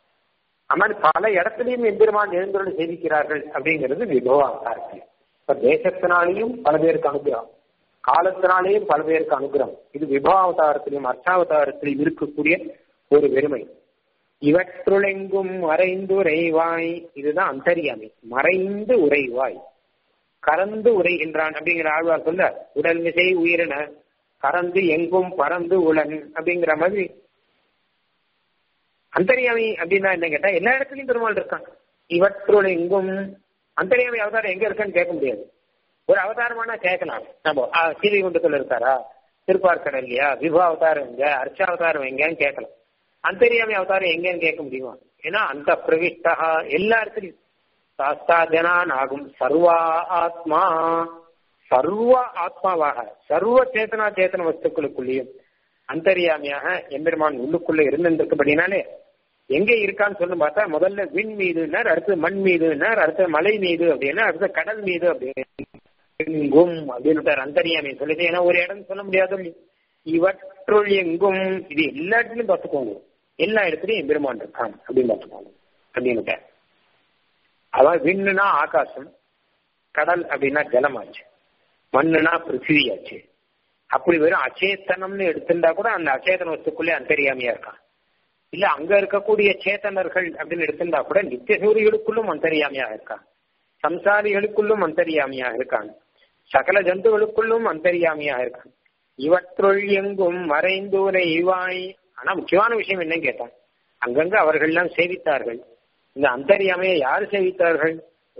ஆனால் பல இடத்துலையும் எம்பெருமான் எழுந்தோடு சேவிக்கிறார்கள் அப்படிங்கிறது விபவ அவதாரங்கள் இப்ப தேசத்தினாலேயும் பல பேருக்கு அனுகிரகம் காலத்தினாலேயும் பல பேருக்கு அனுகிரகம் இது விபவாவதாரத்திலையும் அர்த்தாவதாரத்திலையும் இருக்கக்கூடிய ஒரு பெருமை இவற்றுளெங்கும் மறைந்து உரைவாய் இதுதான் அந்தரியாமை மறைந்து உரைவாய் கறந்து உரைகின்றான் அப்படிங்கிற ஆழ்வார் சொல்ல உடல் மிசை உயிரின கறந்து எங்கும் பறந்து உலன் அப்படிங்கிற மாதிரி அந்தரியாமி அப்படின்னா என்ன கேட்டா எல்லா இடத்துலயும் பெருமாள் இருக்கான் இவற்றுள் எங்கும் அந்தரியாமி அவதாரம் எங்க இருக்கான்னு கேட்க முடியாது ஒரு அவதாரமானா கேட்கலாம் நம்ம ஸ்ரீவைகுண்டத்துல இருக்காரா திருப்பார்கடல்லையா விபா அவதாரம் எங்க அர்ச்சாவதாரம் எங்கன்னு கேட்கலாம் அந்தரியாமி அவதாரம் எங்கன்னு கேட்க முடியுமா ஏன்னா அந்த பிரவிஷ்டா எல்லா இடத்துலையும் சாஸ்தாஜனான் ஆகும் சர்வா ஆத்மா சர்வ ஆத்மாவாக சர்வ சேத்தனா சேத்தன வஸ்துக்களுக்குள்ளேயும் அந்தரியாமியாக எம்பெருமான் உள்ளுக்குள்ள இருந்திருக்கப்படினாலே எங்க இருக்கான்னு சொல்லி பார்த்தா முதல்ல விண் மீதுனார் அடுத்து மண் மீதுனார் அடுத்து மலை மீது அப்படின்னா அடுத்து கடல் மீது அப்படின்னு எங்கும் அப்படின்னு அந்தரியாமி சொல்லிட்டு ஏன்னா ஒரு இடம் சொல்ல முடியாது இவற்றுள் எங்கும் இது எல்லா இடத்துலயும் பார்த்துக்கோங்க எல்லா இடத்துலயும் எம்பெருமான் இருக்கான் அப்படின்னு பார்த்துக்கோங்க அப்படின்னு அதான் விண்ணுனா ஆகாசம் கடல் அப்படின்னா ஜலமாச்சு மண்ணுனா பிருத்திவியாச்சு அப்படி வெறும் அச்சேத்தனம்னு எடுத்திருந்தா கூட அந்த அச்சேதன வஸ்துக்குள்ளே அந்தரியாமையா இருக்கான் இல்ல அங்க இருக்கக்கூடிய சேத்தனர்கள் அப்படின்னு எடுத்திருந்தா கூட நித்திய சூரிகளுக்குள்ளும் அந்தரியாமையாக இருக்கான் சம்சாரிகளுக்குள்ளும் அந்தரியாமையாக இருக்கான் சகல ஜந்துகளுக்குள்ளும் அந்தரியாமையாக இருக்கான் இவற்றுள் எங்கும் மறைந்தூரை இவாய் ஆனா முக்கியமான விஷயம் என்னன்னு கேட்டான் அங்கங்க அவர்கள் எல்லாம் சேவித்தார்கள் இந்த அந்தரியாமையை யாரு சேவித்தார்கள்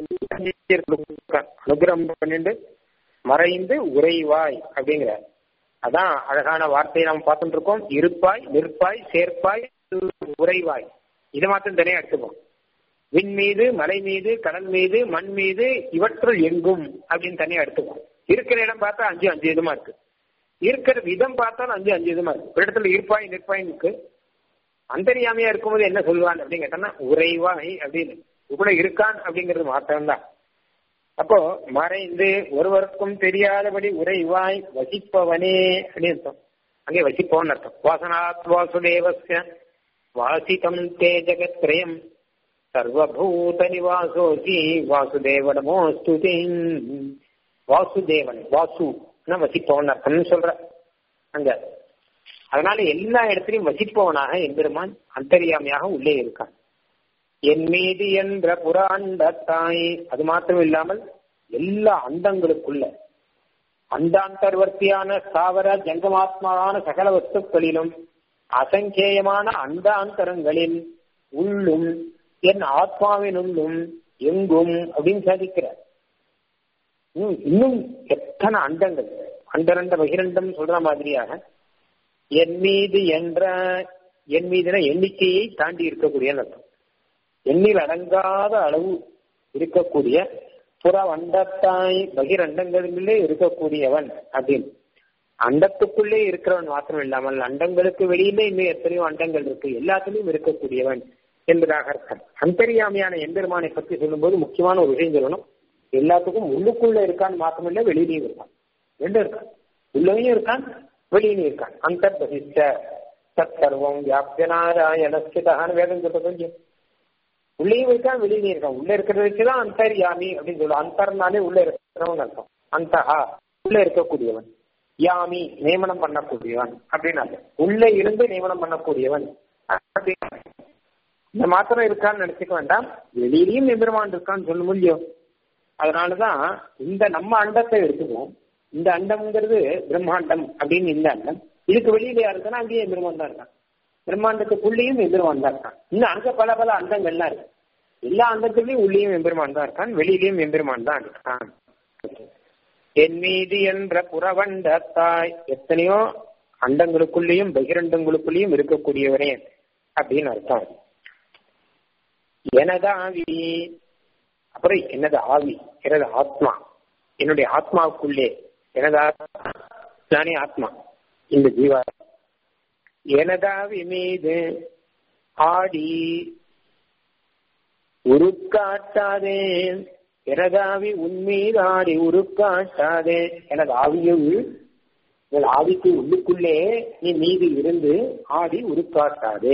அனுகிரகம் பண்ணிட்டு மறைந்து உறைவாய் அப்படிங்கிறார் அதான் அழகான வார்த்தையை நாம் பார்த்துட்டு இருக்கோம் இருப்பாய் நிற்பாய் சேர்ப்பாய் உறைவாய் இதை மாத்திரம் தனியா எடுத்துப்போம் விண் மீது மலை மீது கடல் மீது மண் மீது இவற்றுள் எங்கும் அப்படின்னு தனியா எடுத்துப்போம் இருக்கிற இடம் பார்த்தா அஞ்சு அஞ்சு விதமா இருக்கு இருக்கிற விதம் பார்த்தாலும் அஞ்சு அஞ்சு விதமா இருக்கு ஒரு இடத்துல இருப்பாய் நிற்பாய் இருக்கு அந்தரியாமையா இருக்கும்போது என்ன சொல்லுவான் அப்படின்னு கேட்டோம்னா உறைவாய் அப்படின்னு கூட இருக்கான் அப்படிங்கிறது மாத்திரம்தான் அப்போ மறைந்து ஒருவருக்கும் தெரியாதபடி உரைவாய் வசிப்பவனே அப்படின்னு அர்த்தம் அங்கே வசிப்பவன் அர்த்தம் வாசனாத் வாசுதேவஸ்ய வாசிதம் தே ஜகத்ரயம் சர்வபூத நிவாசோசி வாசுதேவ நமோஸ்துதி வாசுதேவன் வாசு வசிப்பவன் அர்த்தம்னு சொல்ற அங்க அதனால எல்லா இடத்திலையும் வசிப்பவனாக எம்பெருமான் அந்தரியாமையாக உள்ளே இருக்கான் என் மீது என்ற புறாண்டத்தாய் அது மாத்திரம் இல்லாமல் எல்லா அண்டங்களுக்குள்ள அண்டாந்தர்வர்த்தியான ஸ்தாவர ஜங்கமாத்மாவான சகல வஸ்துக்களிலும் அசங்கேயமான அண்டாந்தரங்களில் உள்ளும் என் ஆத்மாவினுள்ளும் எங்கும் அப்படின்னு சாதிக்கிறார் இன்னும் எத்தனை அண்டங்கள் அண்டரண்ட பகிரண்டம் சொல்ற மாதிரியாக என் மீது என்ற என் மீதுன எண்ணிக்கையை தாண்டி இருக்கக்கூடிய அர்த்தம் எண்ணில் அடங்காத அளவு இருக்கக்கூடிய புற அண்டத்தாய் பகிரண்டங்களிலே இருக்கக்கூடியவன் அப்படின்னு அண்டத்துக்குள்ளே இருக்கிறவன் மாத்திரம் இல்லாமல் அண்டங்களுக்கு வெளியிலே இன்னும் எத்தனையோ அண்டங்கள் இருக்கு எல்லாத்திலையும் இருக்கக்கூடியவன் என்பதாக அர்த்தம் அந்தரியாமையான எம்பெருமானை பற்றி சொல்லும்போது முக்கியமான ஒரு விஷயம் சொல்லணும் எல்லாத்துக்கும் உள்ளுக்குள்ள இருக்கான்னு மாத்திரமில்ல வெளியிலையும் இருக்கான் ரெண்டும் இருக்கான் உள்ளவையும் இருக்கான் வெளியிலையும் இருக்கான் அந்த பகிஷ்ட தத் சர்வம் வியாபியநாராயணஸ்கிதான்னு வேதம் சொல்ல கொஞ்சம் உள்ளேயும் இருக்கான் வெளியிலையும் இருக்கான் உள்ள இருக்கிறத வச்சுதான் அந்தர்யாமி அப்படின்னு சொல்லுவோம் அந்தர்னாலே உள்ள இருக்கிறவன் அர்த்தம் அந்தஹா உள்ள இருக்கக்கூடியவன் யாமி நியமனம் பண்ணக்கூடியவன் அப்படின்னு உள்ள இருந்து நியமனம் பண்ணக்கூடியவன் இந்த மாத்திரம் இருக்கான்னு நினைச்சுக்க வேண்டாம் வெளியிலையும் எம்பெருமான் இருக்கான்னு சொல்ல முடியும் அதனாலதான் இந்த நம்ம அண்டத்தை எடுத்துக்குவோம் இந்த அண்டம்ங்கிறது பிரம்மாண்டம் அப்படின்னு இந்த அண்டம் இதுக்கு வெளியில யாருக்குன்னா அங்கேயே எம்பெருமான் தான் இருக்கான் பிரம்மாண்டத்துக்குள்ளேயும் எம்பெருமான் தான் இருக்கான் இன்னும் அங்க பல பல அண்டங்கள்லாம் இருக்கு எல்லா அண்டத்துலயும் உள்ளேயும் எம்பெருமான் தான் இருக்கான் வெளியிலயும் எம்பெருமான் தான் இருக்கான் என் மீது என்ற புறவண்டத்தாய் எத்தனையோ அண்டங்களுக்குள்ளேயும் பகிரண்டங்களுக்குள்ளேயும் இருக்கக்கூடியவனே அப்படின்னு அர்த்தம் எனது ஆவி அப்புறம் எனது ஆவி எனது ஆத்மா என்னுடைய ஆத்மாவுக்குள்ளே எனது நானே ஆத்மா இந்த ஜீவா எனதாவி மீது ஆடி உருக்காட்டாதே எனதாவி உன்மீது ஆடி உருக்காட்டாதே எனது ஆவியுள் எனது ஆவிக்கு உள்ளுக்குள்ளே நீ மீது இருந்து ஆடி உருக்காட்டாதே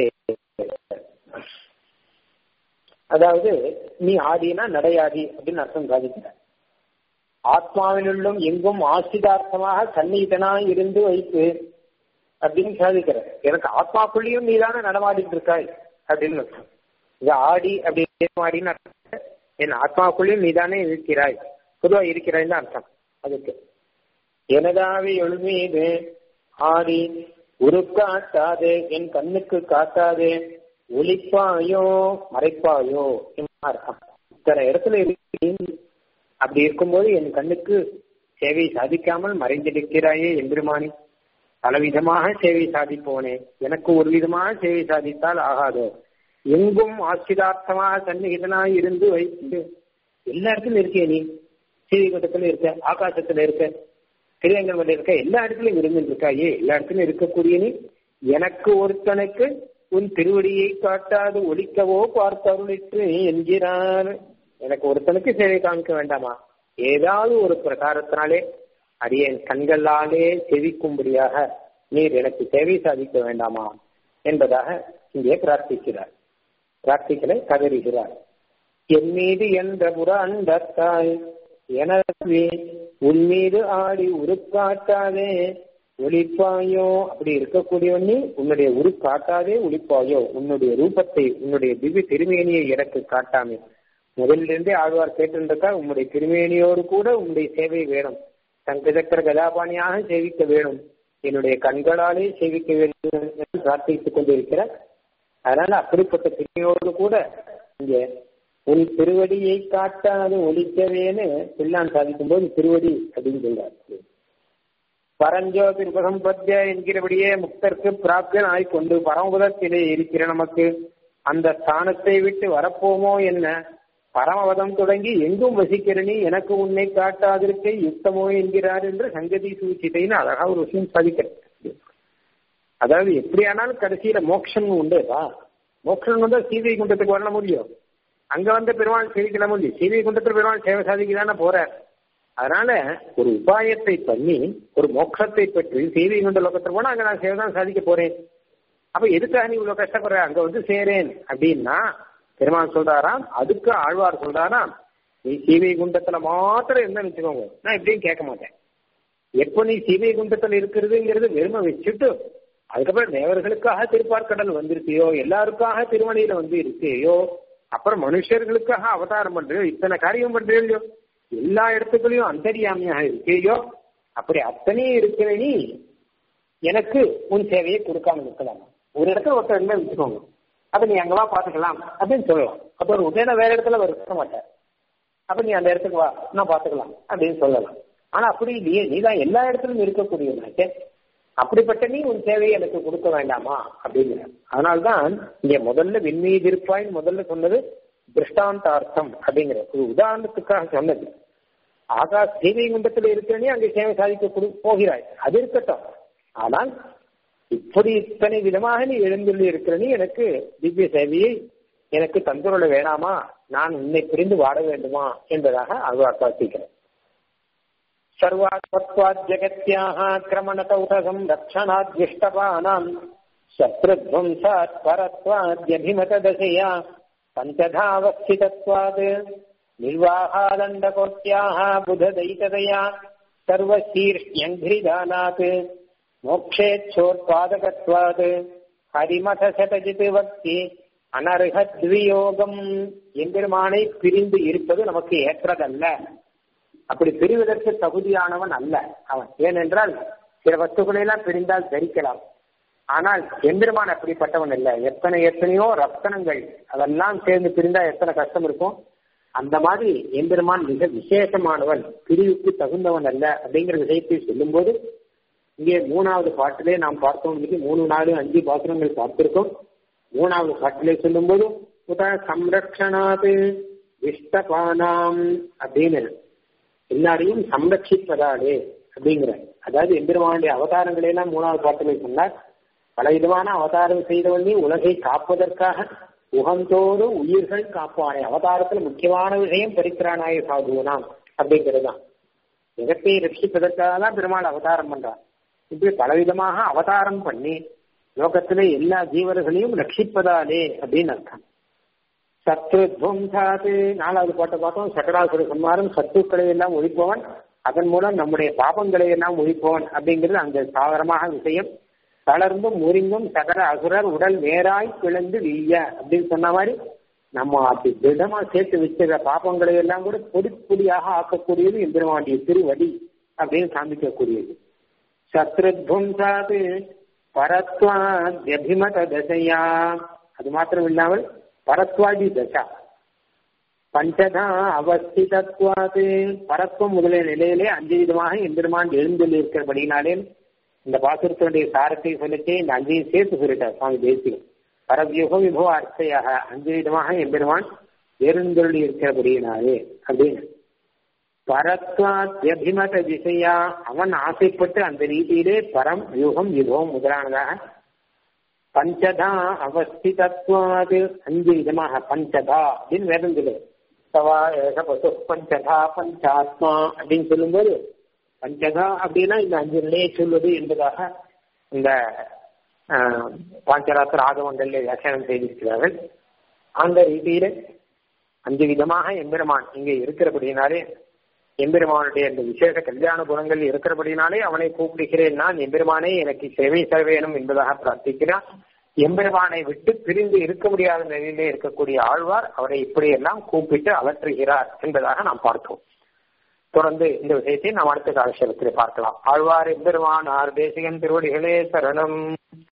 அதாவது நீ ஆடினா நடையாடி அப்படின்னு அர்த்தம் சாதிக்கிற ஆத்மாவினுள்ளும் எங்கும் ஆசிதார்த்தமாக சந்நிதனாய் இருந்து வைத்து அப்படின்னு சாதிக்கிற எனக்கு ஆத்மாக்குள்ளேயும் நீதானே நடமாடிட்டு இருக்காய் அப்படின்னு அர்த்தம் இது ஆடி அப்படி ஆடின்னு அர்த்தம் என் ஆத்மாக்குள்ளேயும் நீதானே இருக்கிறாய் பொதுவா இருக்கிறாய்னு அர்த்தம் அதுக்கு எனதாவி எழுமீது ஆடி உருக்காட்டாதே என் கண்ணுக்கு காட்டாதே ஒளிப்பாயோ மறைப்பாயோ அர்த்தம் இத்தனை இடத்துல இருக்கு அப்படி இருக்கும்போது என் கண்ணுக்கு சேவை சாதிக்காமல் மறைந்திருக்கிறாயே எம்பெருமானி பலவிதமாக சேவை சாதிப்போனே எனக்கு ஒரு விதமாக சேவை சாதித்தால் ஆகாதோ எங்கும் ஆசிதார்த்தமாக சன்னிகிதனாய் இருந்து வைத்து எல்லா இடத்துலயும் இருக்கே நீ ஸ்ரீகட்டத்துல இருக்க ஆகாசத்துல இருக்க திருவேங்கல் இருக்க எல்லா இடத்துலயும் விரும்பி இருக்காயே எல்லா இடத்துலயும் இருக்கக்கூடிய நீ எனக்கு ஒருத்தனுக்கு உன் திருவடியை காட்டாது ஒழிக்கவோ பார்த்தருளிற்று என்கிறார் எனக்கு ஒருத்தனுக்கு சேவை காமிக்க வேண்டாமா ஏதாவது ஒரு பிரகாரத்தினாலே அடியேன் கண்களாலே செவிக்கும்படியாக நீர் எனக்கு சேவை சாதிக்க வேண்டாமா என்பதாக இங்கே பிரார்த்திக்கிறார் பிரார்த்திக்கலை கதறுகிறார் என் மீது என்ற புற அண்டத்தாய் எனவே உன் மீது ஆடி உருக்காட்டாதே ஒளிப்பாயோ அப்படி இருக்கக்கூடியவன் நீ உன்னுடைய உரு காட்டாதே ஒளிப்பாயோ உன்னுடைய ரூபத்தை உன்னுடைய திவ்ய திருமேனியை எனக்கு காட்டாமே முதலிலிருந்தே ஆழ்வார் கேட்டிருந்தா உன்னுடைய திருமேனியோடு கூட உன்னுடைய சேவை வேணும் சங்கச்சக்கர கதாபாணியாக சேவிக்க வேணும் என்னுடைய கண்களாலே சேவிக்க வேண்டும் என்று பிரார்த்தித்துக் கொண்டிருக்கிறார் அதனால அப்படிப்பட்ட திருமையோடு கூட இங்கே உன் திருவடியை காட்டாது ஒழிக்கவேன்னு பிள்ளான் சாதிக்கும் போது திருவடி அப்படின்னு சொல்றார் பரஞ்சோதி உபசம்பத்திய என்கிறபடியே முக்தர்க்கு பிராப்தியன் ஆய்கொண்டு பரமபதத்திலே இருக்கிற நமக்கு அந்த ஸ்தானத்தை விட்டு வரப்போமோ என்ன பரமபதம் தொடங்கி எங்கும் வசிக்கிறனி எனக்கு உன்னை காட்டாதிருக்கை யுக்தமோ என்கிறார் என்று சங்கதி சூச்சிதைன்னு அழகா ஒரு விஷயம் சாதிக்கிறது அதாவது எப்படியானாலும் கடைசியில மோட்சம் உண்டுப்பா மோட்சம் வந்தா சீதை குண்டத்துக்கு வரல முடியும் அங்க வந்த பெருமாள் சேவிக்கல முடியும் சீதை குண்டத்தில் பெருமாள் சேவை சாதிக்கதானே போறார் அதனால ஒரு உபாயத்தை பண்ணி ஒரு மோட்சத்தை பெற்று சீதை குண்ட லோகத்தில் போனா அங்க நான் சேவை தான் சாதிக்க போறேன் அப்ப எதுக்காக நீ இவ்வளவு கஷ்டப்படுற அங்க வந்து சேரேன் அப்படின்னா பெருமாள் சொல்றாராம் அதுக்கு ஆழ்வார் சொல்றாராம் நீ சீவை குண்டத்துல மாத்திரம் இருந்தேன்னு வச்சுக்கோங்க நான் எப்படியும் கேட்க மாட்டேன் எப்போ நீ சீவை குண்டத்துல இருக்கிறதுங்கிறது வெறுமை வச்சுட்டு அதுக்கப்புறம் தேவர்களுக்காக திருப்பார்க்கடல் வந்திருக்கியோ எல்லாருக்காக திருமணியில வந்து இருக்கியோ அப்புறம் மனுஷர்களுக்காக அவதாரம் பண்றியோ இத்தனை காரியம் பண்றியோ இல்லையோ எல்லா இடத்துக்குள்ளயும் அந்தரியாமையாக இருக்கியோ அப்படி அத்தனையும் இருக்கிற நீ எனக்கு உன் சேவையை கொடுக்காம இருக்கலாம் ஒரு இடத்துல ஒருத்தர் இருந்தா வச்சுக்கோங்க அப்ப நீ அங்கவா பாத்துக்கலாம் அப்படின்னு சொல்லலாம் அப்ப ஒரு உடனே வேற இடத்துல அவர் இருக்க மாட்டார் அப்ப நீ அந்த இடத்துக்கு வா நான் பாத்துக்கலாம் அப்படின்னு சொல்லலாம் ஆனா அப்படி இல்லையே நீ தான் எல்லா இடத்துலயும் இருக்கக்கூடியவனாச்சே அப்படிப்பட்ட நீ உன் சேவையை எனக்கு கொடுக்க வேண்டாமா அப்படிங்கிற அதனால்தான் இங்க முதல்ல விண்மீது இருப்பாய் முதல்ல சொன்னது திருஷ்டாந்தார்த்தம் அப்படிங்கிற ஒரு உதாரணத்துக்காக சொன்னது ஆகாஷ் சேவை குண்டத்தில் இருக்கிறனே அங்கே சேவை சாதிக்க கொடு போகிறாய் அது இருக்கட்டும் ஆனால் இப்படி இத்தனை விதமாக நீ எழுந்துள்ளி இருக்கிற நீ எனக்கு திவ்ய சேவையை எனக்கு தந்துருள வேணாமா நான் உன்னை புரிந்து வாட வேண்டுமா என்பதாக அழ்வார் பிரார்த்திக்கிறேன் सर्वात्मत्वात् जगत्याः क्रमणतौतसं रक्षणाद्विष्टपानाम् शत्रुध्वंसात् परत्वाद्यभिमतदशया पञ्चधावस्थितत्वात् निर्वाहादण्डकोट्याः बुधदैतदया सर्वशीर्ष्यङ्घ्रिदानात् मोक्षेच्छोत्पादकत्वात् ஹரிமதசதஜித் வக்தி அனர்ஹத்வியோகம் எம்பெருமானை பிரிந்து இருப்பது நமக்கு ஏற்றதல்ல அப்படி பிரிவதற்கு தகுதியானவன் அல்ல அவன் ஏனென்றால் சில வஸ்துக்களை எல்லாம் பிரிந்தால் தரிக்கலாம் ஆனால் எம்பெருமான் அப்படிப்பட்டவன் இல்லை எத்தனை எத்தனையோ ரத்தனங்கள் அதெல்லாம் சேர்ந்து பிரிந்தா எத்தனை கஷ்டம் இருக்கும் அந்த மாதிரி எம்பெருமான் மிக விசேஷமானவன் பிரிவுக்கு தகுந்தவன் அல்ல அப்படிங்கிற விஷயத்தை சொல்லும்போது இங்கே மூணாவது பாட்டிலே நாம் பார்த்தோம் இன்னைக்கு மூணு நாலு அஞ்சு பாத்திரங்கள் பார்த்திருக்கோம் மூணாவது பாட்டிலே சொல்லும்போது உத சம்ரக்ஷணாது இஷ்டபானாம் அப்படின்னு எல்லாரையும் சம்ரட்சிப்பதாலே அப்படிங்கிற அதாவது எம்பெருமானுடைய அவதாரங்களை எல்லாம் மூணாவது பாட்டிலே சொன்னார் பல விதமான அவதாரம் செய்தவனே உலகை காப்பதற்காக உகந்தோடு உயிர்கள் காப்பானே அவதாரத்துல முக்கியமான விஷயம் பரித்திரானாய சாதுவனாம் அப்படிங்கிறது தான் ஜெகத்தை ரட்சிப்பதற்காக தான் பெருமாள் அவதாரம் பண்றார் இப்படி பலவிதமாக அவதாரம் பண்ணி லோகத்திலே எல்லா ஜீவர்களையும் ரட்சிப்பதாலே அப்படின்னு அர்த்தம் சத்ரு துவம்சாது நாலாவது பாட்டை பார்த்தோம் சக்கராசுர சம்மாரம் சத்துக்களை எல்லாம் ஒழிப்பவன் அதன் மூலம் நம்முடைய பாபங்களை எல்லாம் ஒழிப்பவன் அப்படிங்கிறது அந்த சாதாரணமாக விஷயம் தளர்ந்தும் முறிந்தும் சகர அசுரர் உடல் நேராய் பிளந்து வீய அப்படின்னு சொன்ன மாதிரி நம்ம அப்படி திடமா சேர்த்து வச்சிருக்க பாப்பங்களை எல்லாம் கூட பொடி பொடியாக ஆக்கக்கூடியது எம்பெருமாண்டிய திருவடி அப்படின்னு காமிக்கக்கூடியது சத்ருத்வம்சாது பரத்வாத்யபிமத தசையா அது மாத்திரம் இல்லாமல் பரத்வாதி தசா பஞ்சதா அவஸ்திதத்வாது பரத்வம் முதலிய நிலையிலே அஞ்சு விதமாக எம்பெருமான் எழுந்துள்ள இருக்கிறபடினாலே இந்த பாசுரத்தினுடைய சாரத்தை சொல்லிட்டு இந்த அஞ்சையும் சேர்த்து சொல்லிட்டார் சுவாமி தேசியம் பரவியோக விபவ அர்த்தையாக அஞ்சு விதமாக எம்பெருமான் எழுந்தருளி இருக்கிறபடியினாலே அப்படின்னு பரத்வாத்யபிமத திசையா அவன் ஆசைப்பட்டு அந்த ரீதியிலே பரம் வியூகம் விபவம் முதலானதாக பஞ்சதா அவஸ்திதத்வாது அஞ்சு விதமாக பஞ்சதா அப்படின்னு வேதம் சொல்லுது சவா ஏக பசு பஞ்சதா பஞ்சாத்மா அப்படின்னு சொல்லும்போது பஞ்சதா அப்படின்னா இந்த அஞ்சு நிலையை சொல்வது என்பதாக இந்த பாஞ்சராத்திர ஆகமங்களில் வியாக்கியானம் செய்திருக்கிறார்கள் அந்த ரீதியில அஞ்சு விதமாக எம்பெருமான் இங்கே இருக்கிறபடினாலே எம்பெருமானுடைய அந்த விசேஷ கல்யாண குணங்கள் இருக்கிறபடினாலே அவனை கூப்பிடுகிறேன் நான் எம்பெருமானே எனக்கு சேவை தர வேணும் என்பதாக பிரார்த்திக்கிறான் எம்பெருமானை விட்டு பிரிந்து இருக்க முடியாத நிலையிலே இருக்கக்கூடிய ஆழ்வார் அவரை இப்படியெல்லாம் கூப்பிட்டு அலற்றுகிறார் என்பதாக நாம் பார்த்தோம் தொடர்ந்து இந்த விஷயத்தை நாம் அடுத்த காலத்தில் பார்க்கலாம் ஆழ்வார் எம்பெருமானார் தேசிகன் திருவடிகளே சரணம்